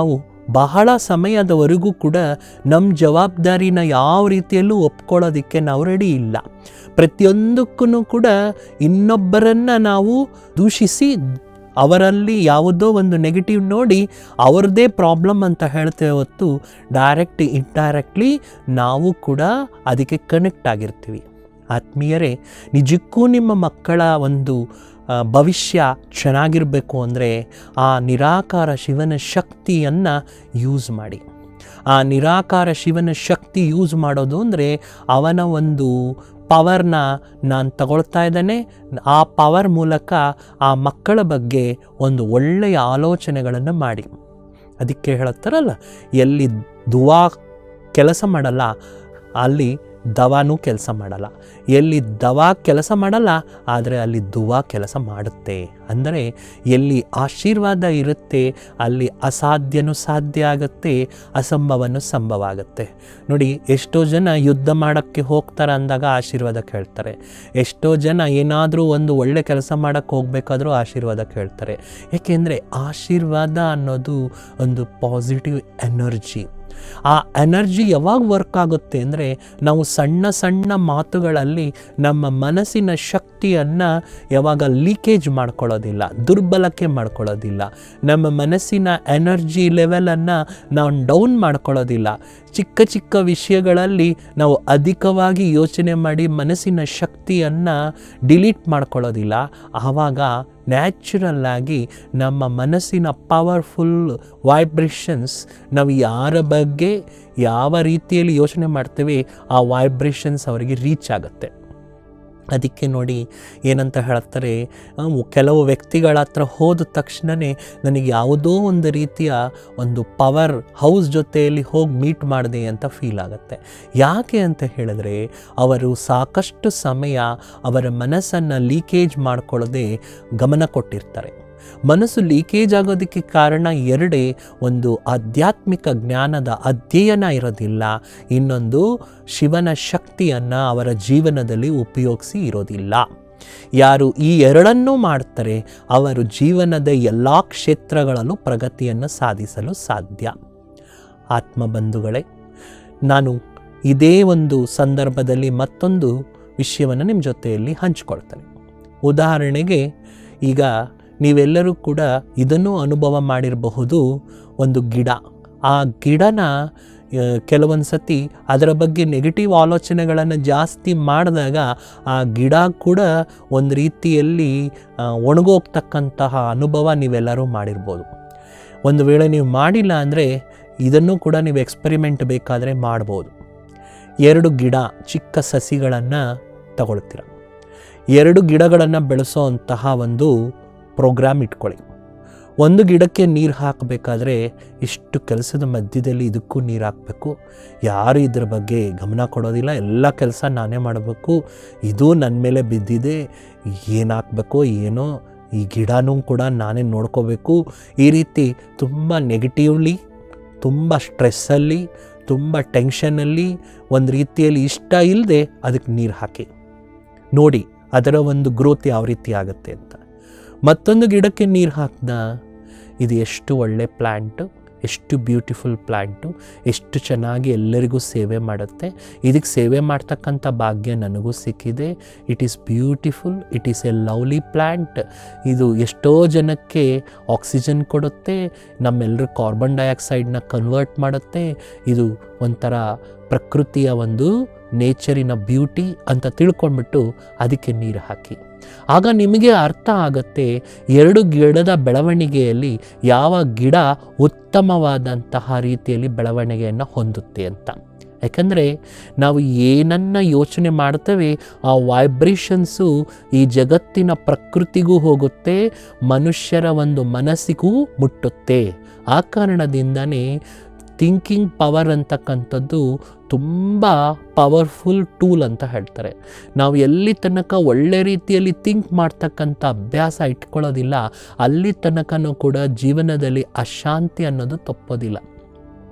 ಬಹಳ ಸಮಯದವರೆಗೂ ಕೂಡ ನಮ್ಮ ಜವಾಬ್ದಾರಿನ ಯಾವ ರೀತಿಯಲ್ಲೂ ಒಪ್ಕೊಳ್ಳೋದಕ್ಕೆ ನಾವು ರೆಡಿ ಇಲ್ಲ ಪ್ರತಿಯೊಂದಕ್ಕೂ ಕೂಡ ಇನ್ನೊಬ್ಬರನ್ನು ನಾವು ದೂಷಿಸಿ ಅವರಲ್ಲಿ ಯಾವುದೋ ಒಂದು ನೆಗೆಟಿವ್ ನೋಡಿ ಅವ್ರದ್ದೇ ಪ್ರಾಬ್ಲಮ್ ಅಂತ ಹೇಳ್ತೇವೆ ಹೊತ್ತು ಡೈರೆಕ್ಟ್ ಇಂಡೈರೆಕ್ಟ್ಲಿ ನಾವು ಕೂಡ ಅದಕ್ಕೆ ಕನೆಕ್ಟ್ ಆಗಿರ್ತೀವಿ ಆತ್ಮೀಯರೇ ನಿಜಕ್ಕೂ ನಿಮ್ಮ ಮಕ್ಕಳ ಒಂದು ಆ, ಭವಿಷ್ಯ ಚೆನ್ನಾಗಿರಬೇಕು ಅಂದರೆ ಆ ನಿರಾಕಾರ ಶಿವನ ಶಕ್ತಿಯನ್ನು ಯೂಸ್ ಮಾಡಿ ಆ ನಿರಾಕಾರ ಶಿವನ ಶಕ್ತಿ ಯೂಸ್ ಮಾಡೋದು ಅಂದರೆ ಅವನ ಒಂದು ಪವರ್ನ ನಾನು ತಗೊಳ್ತಾ ಇದ್ದಾನೆ ಆ ಪವರ್ ಮೂಲಕ ಆ ಮಕ್ಕಳ ಬಗ್ಗೆ ಒಂದು ಒಳ್ಳೆಯ ಆಲೋಚನೆಗಳನ್ನು ಮಾಡಿ ಅದಕ್ಕೆ ಹೇಳುತ್ತಾರಲ್ಲ ಎಲ್ಲಿ ದುವಾ ಕೆಲಸ ಮಾಡಲ್ಲ ಅಲ್ಲಿ ದವಾನೂ ಕೆಲಸ ಮಾಡಲ್ಲ ಎಲ್ಲಿ ದವಾ ಕೆಲಸ ಮಾಡಲ್ಲ ಆದರೆ ಅಲ್ಲಿ ದುವಾ ಕೆಲಸ ಮಾಡುತ್ತೆ ಅಂದರೆ ಎಲ್ಲಿ ಆಶೀರ್ವಾದ ಇರುತ್ತೆ ಅಲ್ಲಿ ಅಸಾಧ್ಯನೂ ಸಾಧ್ಯ ಆಗುತ್ತೆ ಅಸಂಭವನೂ ಸಂಭವ ಆಗುತ್ತೆ ನೋಡಿ ಎಷ್ಟೋ ಜನ ಯುದ್ಧ ಮಾಡೋಕ್ಕೆ ಹೋಗ್ತಾರೆ ಅಂದಾಗ ಆಶೀರ್ವಾದ ಕೇಳ್ತಾರೆ ಎಷ್ಟೋ ಜನ ಏನಾದರೂ ಒಂದು ಒಳ್ಳೆ ಕೆಲಸ ಮಾಡೋಕ್ಕೆ ಹೋಗ್ಬೇಕಾದ್ರೂ ಆಶೀರ್ವಾದ ಕೇಳ್ತಾರೆ ಏಕೆಂದರೆ ಆಶೀರ್ವಾದ ಅನ್ನೋದು ಒಂದು ಪಾಸಿಟಿವ್ ಎನರ್ಜಿ ಆ ಎನರ್ಜಿ ಯಾವಾಗ ವರ್ಕ್ ಆಗುತ್ತೆ ಅಂದರೆ ನಾವು ಸಣ್ಣ ಸಣ್ಣ ಮಾತುಗಳಲ್ಲಿ ನಮ್ಮ ಮನಸ್ಸಿನ ಶಕ್ತಿಯನ್ನು ಯಾವಾಗ ಲೀಕೇಜ್ ಮಾಡ್ಕೊಳ್ಳೋದಿಲ್ಲ ದುರ್ಬಲಕೆ ಮಾಡ್ಕೊಳ್ಳೋದಿಲ್ಲ ನಮ್ಮ ಮನಸ್ಸಿನ ಎನರ್ಜಿ ಲೆವೆಲನ್ನು ನಾವು ಡೌನ್ ಮಾಡ್ಕೊಳ್ಳೋದಿಲ್ಲ ಚಿಕ್ಕ ಚಿಕ್ಕ ವಿಷಯಗಳಲ್ಲಿ ನಾವು ಅಧಿಕವಾಗಿ ಯೋಚನೆ ಮಾಡಿ ಮನಸ್ಸಿನ ಶಕ್ತಿಯನ್ನು ಡಿಲೀಟ್ ಮಾಡ್ಕೊಳ್ಳೋದಿಲ್ಲ ಆವಾಗ ನ್ಯಾಚುರಲ್ ಆಗಿ ನಮ್ಮ ಮನಸ್ಸಿನ ಪವರ್ಫುಲ್ ವೈಬ್ರೇಷನ್ಸ್ ನಾವು ಯಾರ ಬಗ್ಗೆ ಯಾವ ರೀತಿಯಲ್ಲಿ ಯೋಚನೆ ಮಾಡ್ತೇವೆ ಆ ವೈಬ್ರೇಷನ್ಸ್ ಅವರಿಗೆ ರೀಚ್ ಆಗುತ್ತೆ ಅದಕ್ಕೆ ನೋಡಿ ಏನಂತ ಹೇಳ್ತಾರೆ ಆ, ಕೆಲವು ವ್ಯಕ್ತಿಗಳ ಹತ್ರ ಹೋದ ತಕ್ಷಣವೇ ನನಗೆ ಯಾವುದೋ ಒಂದು ರೀತಿಯ ಒಂದು ಪವರ್ ಹೌಸ್ ಜೊತೆಯಲ್ಲಿ ಹೋಗಿ ಮೀಟ್ ಮಾಡಿದೆ ಅಂತ ಫೀಲ್ ಆಗುತ್ತೆ ಯಾಕೆ ಅಂತ ಹೇಳಿದ್ರೆ ಅವರು ಸಾಕಷ್ಟು ಸಮಯ ಅವರ ಮನಸ್ಸನ್ನು ಲೀಕೇಜ್ ಮಾಡ್ಕೊಳ್ಳದೆ ಗಮನ ಕೊಟ್ಟಿರ್ತಾರೆ ಮನಸ್ಸು ಲೀಕೇಜ್ ಆಗೋದಕ್ಕೆ ಕಾರಣ ಎರಡೇ ಒಂದು ಆಧ್ಯಾತ್ಮಿಕ ಜ್ಞಾನದ ಅಧ್ಯಯನ ಇರೋದಿಲ್ಲ ಇನ್ನೊಂದು ಶಿವನ ಶಕ್ತಿಯನ್ನು ಅವರ ಜೀವನದಲ್ಲಿ ಉಪಯೋಗಿಸಿ ಇರೋದಿಲ್ಲ ಯಾರು ಈ ಎರಡನ್ನೂ ಮಾಡ್ತಾರೆ ಅವರು ಜೀವನದ ಎಲ್ಲ ಕ್ಷೇತ್ರಗಳಲ್ಲೂ ಪ್ರಗತಿಯನ್ನು ಸಾಧಿಸಲು ಸಾಧ್ಯ ಆತ್ಮಬಂಧುಗಳೇ ನಾನು ಇದೇ ಒಂದು ಸಂದರ್ಭದಲ್ಲಿ ಮತ್ತೊಂದು ವಿಷಯವನ್ನು ನಿಮ್ಮ ಜೊತೆಯಲ್ಲಿ ಹಂಚ್ಕೊಳ್ತೇನೆ ಉದಾಹರಣೆಗೆ ಈಗ ನೀವೆಲ್ಲರೂ ಕೂಡ ಇದನ್ನು ಅನುಭವ ಮಾಡಿರಬಹುದು ಒಂದು ಗಿಡ ಆ ಗಿಡನ ಆ, ಕೆಲವೊಂದು ಸತಿ ಅದರ ಬಗ್ಗೆ ನೆಗೆಟಿವ್ ಆಲೋಚನೆಗಳನ್ನು ಜಾಸ್ತಿ ಮಾಡಿದಾಗ ಆ ಗಿಡ ಕೂಡ ಒಂದು ರೀತಿಯಲ್ಲಿ ಆ, ಒಣಗೋಗ್ತಕ್ಕಂತಹ ಅನುಭವ ನೀವೆಲ್ಲರೂ ಮಾಡಿರ್ಬೋದು ಒಂದು ವೇಳೆ ನೀವು ಮಾಡಿಲ್ಲ ಅಂದರೆ ಇದನ್ನು ಕೂಡ ನೀವು ಎಕ್ಸ್ಪರಿಮೆಂಟ್ ಬೇಕಾದರೆ ಮಾಡ್ಬೋದು ಎರಡು ಗಿಡ ಚಿಕ್ಕ ಸಸಿಗಳನ್ನು ತಗೊಳ್ತೀರ ಎರಡು ಗಿಡಗಳನ್ನು ಬೆಳೆಸೋ ಅಂತಹ ಒಂದು ಪ್ರೋಗ್ರಾಮ್ ಇಟ್ಕೊಳ್ಳಿ ಒಂದು ಗಿಡಕ್ಕೆ ನೀರು ಹಾಕಬೇಕಾದ್ರೆ ಇಷ್ಟು ಕೆಲಸದ ಮಧ್ಯದಲ್ಲಿ ಇದಕ್ಕೂ ನೀರು ಹಾಕಬೇಕು ಯಾರು ಇದ್ರ ಬಗ್ಗೆ ಗಮನ ಕೊಡೋದಿಲ್ಲ ಎಲ್ಲ ಕೆಲಸ ನಾನೇ ಮಾಡಬೇಕು ಇದು ನನ್ನ ಮೇಲೆ ಬಿದ್ದಿದೆ ಏನು ಹಾಕಬೇಕೋ ಏನೋ ಈ ಗಿಡನೂ ಕೂಡ ನಾನೇ ನೋಡ್ಕೋಬೇಕು ಈ ರೀತಿ ತುಂಬ ನೆಗೆಟಿವ್ಲಿ ತುಂಬ ಸ್ಟ್ರೆಸ್ಸಲ್ಲಿ ತುಂಬ ಟೆನ್ಷನಲ್ಲಿ ಒಂದು ರೀತಿಯಲ್ಲಿ ಇಷ್ಟ ಇಲ್ಲದೆ ಅದಕ್ಕೆ ನೀರು ಹಾಕಿ ನೋಡಿ ಅದರ ಒಂದು ಗ್ರೋತ್ ಯಾವ ರೀತಿ ಆಗುತ್ತೆ ಅಂತ ಮತ್ತೊಂದು ಗಿಡಕ್ಕೆ ನೀರು ಹಾಕ್ದ ಇದು ಎಷ್ಟು ಒಳ್ಳೆ ಪ್ಲ್ಯಾಂಟು ಎಷ್ಟು ಬ್ಯೂಟಿಫುಲ್ ಪ್ಲ್ಯಾಂಟು ಎಷ್ಟು ಚೆನ್ನಾಗಿ ಎಲ್ಲರಿಗೂ ಸೇವೆ ಮಾಡುತ್ತೆ ಇದಕ್ಕೆ ಸೇವೆ ಮಾಡ್ತಕ್ಕಂಥ ಭಾಗ್ಯ ನನಗೂ ಸಿಕ್ಕಿದೆ it is beautiful it is a lovely plant ಇದು ಎಷ್ಟೋ ಜನಕ್ಕೆ ಆಕ್ಸಿಜನ್ ಕೊಡುತ್ತೆ ನಮ್ಮೆಲ್ಲರ ಕಾರ್ಬನ್ ಡೈಆಕ್ಸೈಡ್ನ ಕನ್ವರ್ಟ್ ಮಾಡುತ್ತೆ ಇದು ಒಂಥರ ಪ್ರಕೃತಿಯ ಒಂದು ನೇಚರಿನ ಬ್ಯೂಟಿ ಅಂತ ತಿಳ್ಕೊಂಡ್ಬಿಟ್ಟು ಅದಕ್ಕೆ ನೀರು ಹಾಕಿ ಆಗ ನಿಮಗೆ ಅರ್ಥ ಆಗತ್ತೆ ಎರಡು ಗಿಡದ ಬೆಳವಣಿಗೆಯಲ್ಲಿ ಯಾವ ಗಿಡ ಉತ್ತಮವಾದಂತಹ ರೀತಿಯಲ್ಲಿ ಬೆಳವಣಿಗೆಯನ್ನು ಹೊಂದುತ್ತೆ ಅಂತ ಯಾಕಂದರೆ ನಾವು ಏನನ್ನ ಯೋಚನೆ ಮಾಡ್ತೇವೆ ಆ ವೈಬ್ರೇಷನ್ಸು ಈ ಜಗತ್ತಿನ ಪ್ರಕೃತಿಗೂ ಹೋಗುತ್ತೆ ಮನುಷ್ಯರ ಒಂದು ಮನಸ್ಸಿಗೂ ಮುಟ್ಟುತ್ತೆ ಆ ಕಾರಣದಿಂದನೇ ಥಿಂಕಿಂಗ್ ಪವರ್ ಅಂತಕ್ಕಂಥದ್ದು ತುಂಬ ಪವರ್ಫುಲ್ ಟೂಲ್ ಅಂತ ಹೇಳ್ತಾರೆ ನಾವು ಎಲ್ಲಿ ತನಕ ಒಳ್ಳೆ ರೀತಿಯಲ್ಲಿ ಥಿಂಕ್ ಮಾಡ್ತಕ್ಕಂಥ ಅಭ್ಯಾಸ ಇಟ್ಕೊಳ್ಳೋದಿಲ್ಲ ಅಲ್ಲಿ ತನಕನೂ ಕೂಡ ಜೀವನದಲ್ಲಿ ಅಶಾಂತಿ ಅನ್ನೋದು ತಪ್ಪೋದಿಲ್ಲ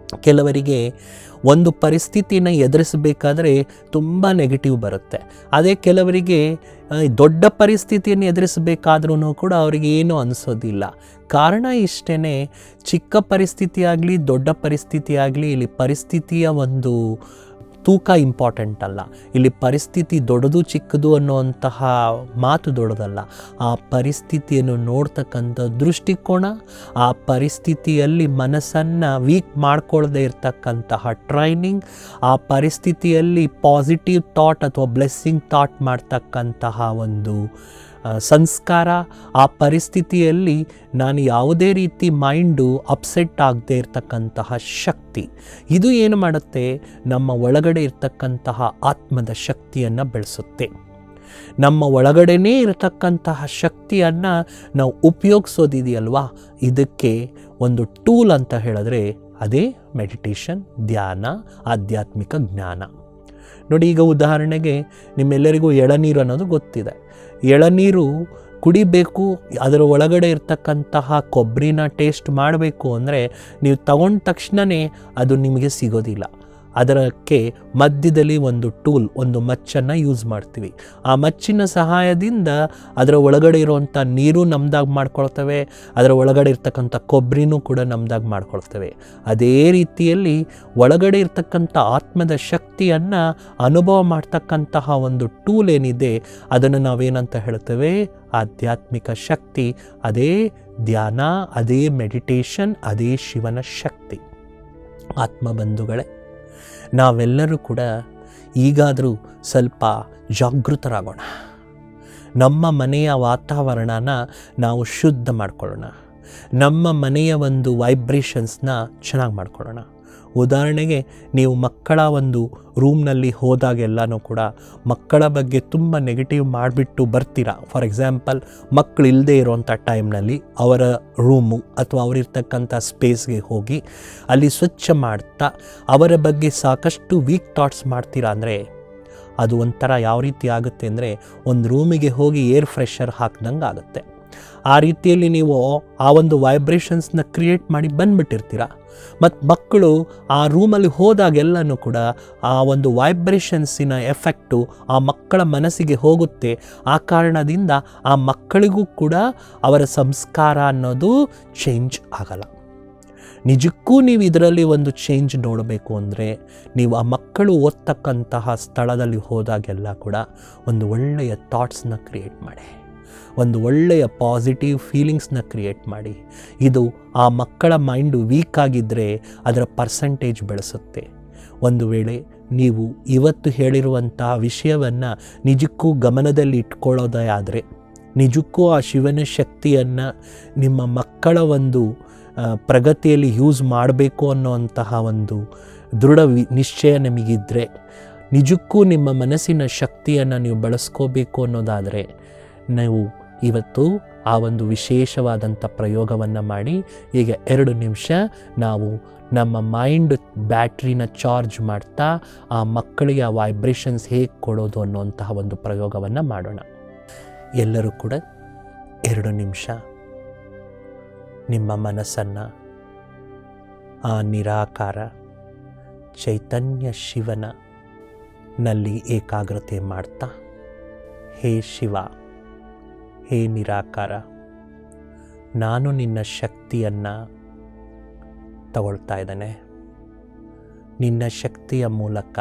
ಕೆಲವರಿಗೆ ಒಂದು ಪರಿಸ್ಥಿತಿನ ಎದುರಿಸಬೇಕಾದ್ರೆ ತುಂಬ ನೆಗೆಟಿವ್ ಬರುತ್ತೆ ಅದೇ ಕೆಲವರಿಗೆ ಆ, ದೊಡ್ಡ ಪರಿಸ್ಥಿತಿಯನ್ನು ಎದುರಿಸಬೇಕಾದ್ರೂ ಕೂಡ ಅವರಿಗೆ ಏನೂ ಅನಿಸೋದಿಲ್ಲ ಕಾರಣ ಇಷ್ಟೇ ಚಿಕ್ಕ ಪರಿಸ್ಥಿತಿ ಆಗಲಿ ದೊಡ್ಡ ಪರಿಸ್ಥಿತಿ ಆಗಲಿ ಇಲ್ಲಿ ಪರಿಸ್ಥಿತಿಯ ಒಂದು ತೂಕ ಇಂಪಾರ್ಟೆಂಟ್ ಅಲ್ಲ ಇಲ್ಲಿ ಪರಿಸ್ಥಿತಿ ದೊಡ್ಡದು ಚಿಕ್ಕದು ಅನ್ನುವಂತಹ ಮಾತು ದೊಡ್ಡದಲ್ಲ ಆ ಪರಿಸ್ಥಿತಿಯನ್ನು ನೋಡ್ತಕ್ಕಂಥ ದೃಷ್ಟಿಕೋನ ಆ ಪರಿಸ್ಥಿತಿಯಲ್ಲಿ ಮನಸ್ಸನ್ನು ವೀಕ್ ಮಾಡ್ಕೊಳ್ಳದೆ ಇರತಕ್ಕಂತಹ ಟ್ರೈನಿಂಗ್ ಆ ಪರಿಸ್ಥಿತಿಯಲ್ಲಿ ಪಾಸಿಟಿವ್ ಥಾಟ್ ಅಥವಾ ಬ್ಲೆಸ್ಸಿಂಗ್ ಥಾಟ್ ಮಾಡ್ತಕ್ಕಂತಹ ಒಂದು ಆ, ಸಂಸ್ಕಾರ ಆ ಪರಿಸ್ಥಿತಿಯಲ್ಲಿ ನಾನು ಯಾವುದೇ ರೀತಿ ಮೈಂಡು ಅಪ್ಸೆಟ್ ಆಗದೆ ಇರತಕ್ಕಂತಹ ಶಕ್ತಿ ಇದು ಏನು ಮಾಡುತ್ತೆ ನಮ್ಮ ಒಳಗಡೆ ಇರತಕ್ಕಂತಹ ಆತ್ಮದ ಶಕ್ತಿಯನ್ನು ಬೆಳೆಸುತ್ತೆ ನಮ್ಮ ಒಳಗಡೆನೇ ಇರತಕ್ಕಂತಹ ಶಕ್ತಿಯನ್ನು ನಾವು ಉಪಯೋಗಿಸೋದಿದೆಯಲ್ವಾ ಇದಕ್ಕೆ ಒಂದು ಟೂಲ್ ಅಂತ ಹೇಳಿದ್ರೆ ಅದೇ ಮೆಡಿಟೇಷನ್ ಧ್ಯಾನ ಆಧ್ಯಾತ್ಮಿಕ ಜ್ಞಾನ ನೋಡಿ ಈಗ ಉದಾಹರಣೆಗೆ ನಿಮ್ಮೆಲ್ಲರಿಗೂ ಎಳನೀರು ಅನ್ನೋದು ಗೊತ್ತಿದೆ ಎಳನೀರು ಕುಡಿಬೇಕು ಅದರ ಒಳಗಡೆ ಇರ್ತಕ್ಕಂತಹ ಕೊಬ್ಬರಿನ ಟೇಸ್ಟ್ ಮಾಡಬೇಕು ಅಂದರೆ ನೀವು ತಗೊಂಡ ತಕ್ಷಣವೇ ಅದು ನಿಮಗೆ ಸಿಗೋದಿಲ್ಲ ಅದಕ್ಕೆ ಮಧ್ಯದಲ್ಲಿ ಒಂದು ಟೂಲ್ ಒಂದು ಮಚ್ಚನ್ನು ಯೂಸ್ ಮಾಡ್ತೀವಿ ಆ ಮಚ್ಚಿನ ಸಹಾಯದಿಂದ ಅದರ ಒಳಗಡೆ ಇರುವಂಥ ನೀರು ನಮ್ದಾಗಿ ಮಾಡ್ಕೊಳ್ತವೆ ಅದರ ಒಳಗಡೆ ಇರ್ತಕ್ಕಂಥ ಕೊಬ್ಬರಿನೂ ಕೂಡ ನಮ್ದಾಗಿ ಮಾಡ್ಕೊಳ್ತವೆ ಅದೇ ರೀತಿಯಲ್ಲಿ ಒಳಗಡೆ ಇರ್ತಕ್ಕಂಥ ಆತ್ಮದ ಶಕ್ತಿಯನ್ನು ಅನುಭವ ಮಾಡ್ತಕ್ಕಂತಹ ಒಂದು ಟೂಲ್ ಏನಿದೆ ಅದನ್ನು ನಾವೇನಂತ ಹೇಳ್ತೇವೆ ಆಧ್ಯಾತ್ಮಿಕ ಶಕ್ತಿ ಅದೇ ಧ್ಯಾನ ಅದೇ ಮೆಡಿಟೇಷನ್ ಅದೇ ಶಿವನ ಶಕ್ತಿ ಆತ್ಮಬಂಧುಗಳೇ ನಾವೆಲ್ಲರೂ ಕೂಡ ಈಗಾದರೂ ಸ್ವಲ್ಪ ಜಾಗೃತರಾಗೋಣ ನಮ್ಮ ಮನೆಯ ವಾತಾವರಣನ ನಾವು ಶುದ್ಧ ಮಾಡ್ಕೊಳ್ಳೋಣ ನಮ್ಮ ಮನೆಯ ಒಂದು ವೈಬ್ರೇಷನ್ಸ್ನ ಚೆನ್ನಾಗಿ ಮಾಡ್ಕೊಳ್ಳೋಣ ಉದಾಹರಣೆಗೆ ನೀವು ಮಕ್ಕಳ ಒಂದು ರೂಮ್ನಲ್ಲಿ ಹೋದಾಗೆಲ್ಲನೂ ಕೂಡ ಮಕ್ಕಳ ಬಗ್ಗೆ ತುಂಬ ನೆಗೆಟಿವ್ ಮಾಡಿಬಿಟ್ಟು ಬರ್ತೀರಾ ಫಾರ್ ಎಕ್ಸಾಂಪಲ್ ಮಕ್ಕಳು ಇಲ್ಲದೆ ಇರೋವಂಥ ಟೈಮ್ನಲ್ಲಿ ಅವರ ರೂಮು ಅಥವಾ ಅವರಿರ್ತಕ್ಕಂಥ ಸ್ಪೇಸ್ಗೆ ಹೋಗಿ ಅಲ್ಲಿ ಸ್ವಚ್ಛ ಮಾಡ್ತಾ ಅವರ ಬಗ್ಗೆ ಸಾಕಷ್ಟು ವೀಕ್ ಥಾಟ್ಸ್ ಮಾಡ್ತೀರಾ ಅಂದರೆ ಅದು ಒಂಥರ ಯಾವ ರೀತಿ ಆಗುತ್ತೆ ಅಂದರೆ ಒಂದು ರೂಮಿಗೆ ಹೋಗಿ ಏರ್ ಫ್ರೆಷರ್ ಹಾಕ್ದಂಗೆ ಆಗುತ್ತೆ ಆ ರೀತಿಯಲ್ಲಿ ನೀವು ಆ ಒಂದು ವೈಬ್ರೇಷನ್ಸ್ನ ಕ್ರಿಯೇಟ್ ಮಾಡಿ ಬಂದ್ಬಿಟ್ಟಿರ್ತೀರ ಮತ್ತು ಮಕ್ಕಳು ಆ ರೂಮಲ್ಲಿ ಹೋದಾಗೆಲ್ಲನೂ ಕೂಡ ಆ ಒಂದು ವೈಬ್ರೇಷನ್ಸಿನ ಎಫೆಕ್ಟು ಆ ಮಕ್ಕಳ ಮನಸ್ಸಿಗೆ ಹೋಗುತ್ತೆ ಆ ಕಾರಣದಿಂದ ಆ ಮಕ್ಕಳಿಗೂ ಕೂಡ ಅವರ ಸಂಸ್ಕಾರ ಅನ್ನೋದು ಚೇಂಜ್ ಆಗಲ್ಲ ನಿಜಕ್ಕೂ ನೀವು ಇದರಲ್ಲಿ ಒಂದು ಚೇಂಜ್ ನೋಡಬೇಕು ಅಂದರೆ ನೀವು ಆ ಮಕ್ಕಳು ಓದ್ತಕ್ಕಂತಹ ಸ್ಥಳದಲ್ಲಿ ಹೋದಾಗೆಲ್ಲ ಕೂಡ ಒಂದು ಒಳ್ಳೆಯ ಥಾಟ್ಸ್ನ ಕ್ರಿಯೇಟ್ ಮಾಡಿ ಒಂದು ಒಳ್ಳೆಯ ಪಾಸಿಟಿವ್ ಫೀಲಿಂಗ್ಸ್ನ ಕ್ರಿಯೇಟ್ ಮಾಡಿ ಇದು ಆ ಮಕ್ಕಳ ಮೈಂಡು ವೀಕ್ ಆಗಿದ್ದರೆ ಅದರ ಪರ್ಸಂಟೇಜ್ ಬೆಳೆಸುತ್ತೆ ಒಂದು ವೇಳೆ ನೀವು ಇವತ್ತು ಹೇಳಿರುವಂತಹ ವಿಷಯವನ್ನು ನಿಜಕ್ಕೂ ಗಮನದಲ್ಲಿ ಇಟ್ಕೊಳ್ಳೋದೇ ಆದರೆ ನಿಜಕ್ಕೂ ಆ ಶಿವನ ಶಕ್ತಿಯನ್ನು ನಿಮ್ಮ ಮಕ್ಕಳ ಒಂದು ಆ, ಪ್ರಗತಿಯಲ್ಲಿ ಯೂಸ್ ಮಾಡಬೇಕು ಅನ್ನೋವಂತಹ ಒಂದು ದೃಢ ವಿ ನಿಶ್ಚಯ ನಿಮಗಿದ್ದರೆ ನಿಜಕ್ಕೂ ನಿಮ್ಮ ಮನಸ್ಸಿನ ಶಕ್ತಿಯನ್ನು ನೀವು ಬಳಸ್ಕೋಬೇಕು ಅನ್ನೋದಾದರೆ ನೀವು ಇವತ್ತು ಆ ಒಂದು ವಿಶೇಷವಾದಂಥ ಪ್ರಯೋಗವನ್ನು ಮಾಡಿ ಈಗ ಎರಡು ನಿಮಿಷ ನಾವು ನಮ್ಮ ಮೈಂಡ್ ಬ್ಯಾಟ್ರಿನ ಚಾರ್ಜ್ ಮಾಡ್ತಾ ಆ ಮಕ್ಕಳಿಗೆ ಆ ವೈಬ್ರೇಷನ್ಸ್ ಹೇಗೆ ಕೊಡೋದು ಅನ್ನುವಂತಹ ಒಂದು ಪ್ರಯೋಗವನ್ನು ಮಾಡೋಣ ಎಲ್ಲರೂ ಕೂಡ ಎರಡು ನಿಮಿಷ ನಿಮ್ಮ ಮನಸ್ಸನ್ನು ಆ ನಿರಾಕಾರ ಚೈತನ್ಯ ಶಿವನ ನಲ್ಲಿ ಏಕಾಗ್ರತೆ ಮಾಡ್ತಾ ಹೇ ಶಿವ ಹೇ ನಿರಾಕಾರ ನಾನು ನಿನ್ನ ಶಕ್ತಿಯನ್ನು ತಗೊಳ್ತಾ ಇದ್ದೇನೆ ನಿನ್ನ ಶಕ್ತಿಯ ಮೂಲಕ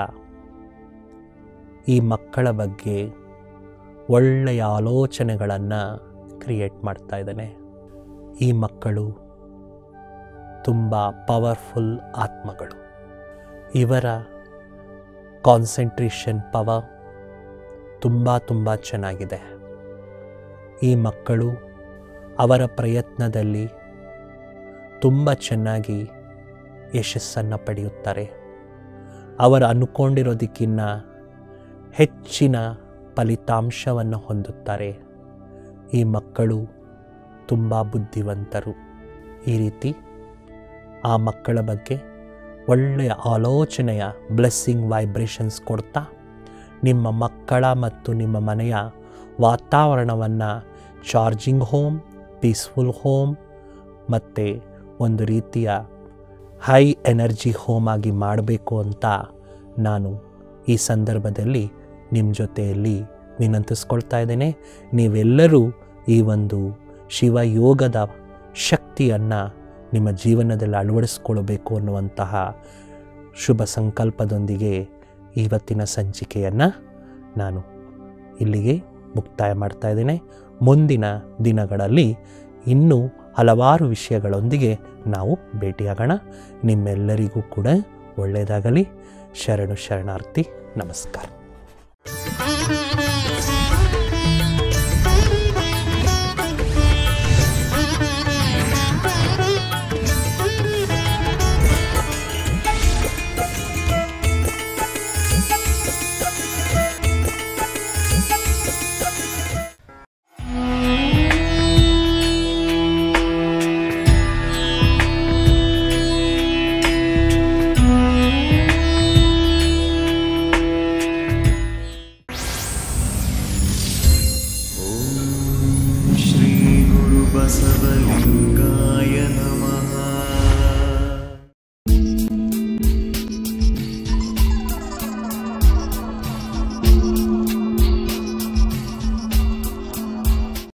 ಈ ಮಕ್ಕಳ ಬಗ್ಗೆ ಒಳ್ಳೆಯ ಆಲೋಚನೆಗಳನ್ನು ಕ್ರಿಯೇಟ್ ಮಾಡ್ತಾ ಇದ್ದೇನೆ ಈ ಮಕ್ಕಳು ತುಂಬ ಪವರ್ಫುಲ್ ಆತ್ಮಗಳು ಇವರ ಕಾನ್ಸಂಟ್ರೇಷನ್ ಪವರ್ ತುಂಬ ತುಂಬ ಚೆನ್ನಾಗಿದೆ ಈ ಮಕ್ಕಳು ಅವರ ಪ್ರಯತ್ನದಲ್ಲಿ ತುಂಬ ಚೆನ್ನಾಗಿ ಯಶಸ್ಸನ್ನು ಪಡೆಯುತ್ತಾರೆ ಅವರು ಅಂದ್ಕೊಂಡಿರೋದಕ್ಕಿಂತ ಹೆಚ್ಚಿನ ಫಲಿತಾಂಶವನ್ನು ಹೊಂದುತ್ತಾರೆ ಈ ಮಕ್ಕಳು ತುಂಬ ಬುದ್ಧಿವಂತರು ಈ ರೀತಿ ಆ ಮಕ್ಕಳ ಬಗ್ಗೆ ಒಳ್ಳೆಯ ಆಲೋಚನೆಯ ಬ್ಲೆಸ್ಸಿಂಗ್ ವೈಬ್ರೇಷನ್ಸ್ ಕೊಡ್ತಾ ನಿಮ್ಮ ಮಕ್ಕಳ ಮತ್ತು ನಿಮ್ಮ ಮನೆಯ ವಾತಾವರಣವನ್ನು ಚಾರ್ಜಿಂಗ್ ಹೋಮ್ ಪೀಸ್ಫುಲ್ ಹೋಮ್ ಮತ್ತು ಒಂದು ರೀತಿಯ ಹೈ ಎನರ್ಜಿ ಹೋಮ್ ಆಗಿ ಮಾಡಬೇಕು ಅಂತ ನಾನು ಈ ಸಂದರ್ಭದಲ್ಲಿ ನಿಮ್ಮ ಜೊತೆಯಲ್ಲಿ ವಿನಂತಿಸ್ಕೊಳ್ತಾ ಇದ್ದೇನೆ ನೀವೆಲ್ಲರೂ ಈ ಒಂದು ಶಿವಯೋಗದ ಶಕ್ತಿಯನ್ನು ನಿಮ್ಮ ಜೀವನದಲ್ಲಿ ಅಳವಡಿಸ್ಕೊಳ್ಬೇಕು ಅನ್ನುವಂತಹ ಶುಭ ಸಂಕಲ್ಪದೊಂದಿಗೆ ಇವತ್ತಿನ ಸಂಚಿಕೆಯನ್ನು ನಾನು ಇಲ್ಲಿಗೆ ಮುಕ್ತಾಯ ಮಾಡ್ತಾ ಇದ್ದೇನೆ ಮುಂದಿನ ದಿನಗಳಲ್ಲಿ ಇನ್ನೂ ಹಲವಾರು ವಿಷಯಗಳೊಂದಿಗೆ ನಾವು ಭೇಟಿಯಾಗೋಣ ನಿಮ್ಮೆಲ್ಲರಿಗೂ ಕೂಡ ಒಳ್ಳೆಯದಾಗಲಿ ಶರಣು ಶರಣಾರ್ಥಿ ನಮಸ್ಕಾರ श्रीगुरुबसवलिङ्ग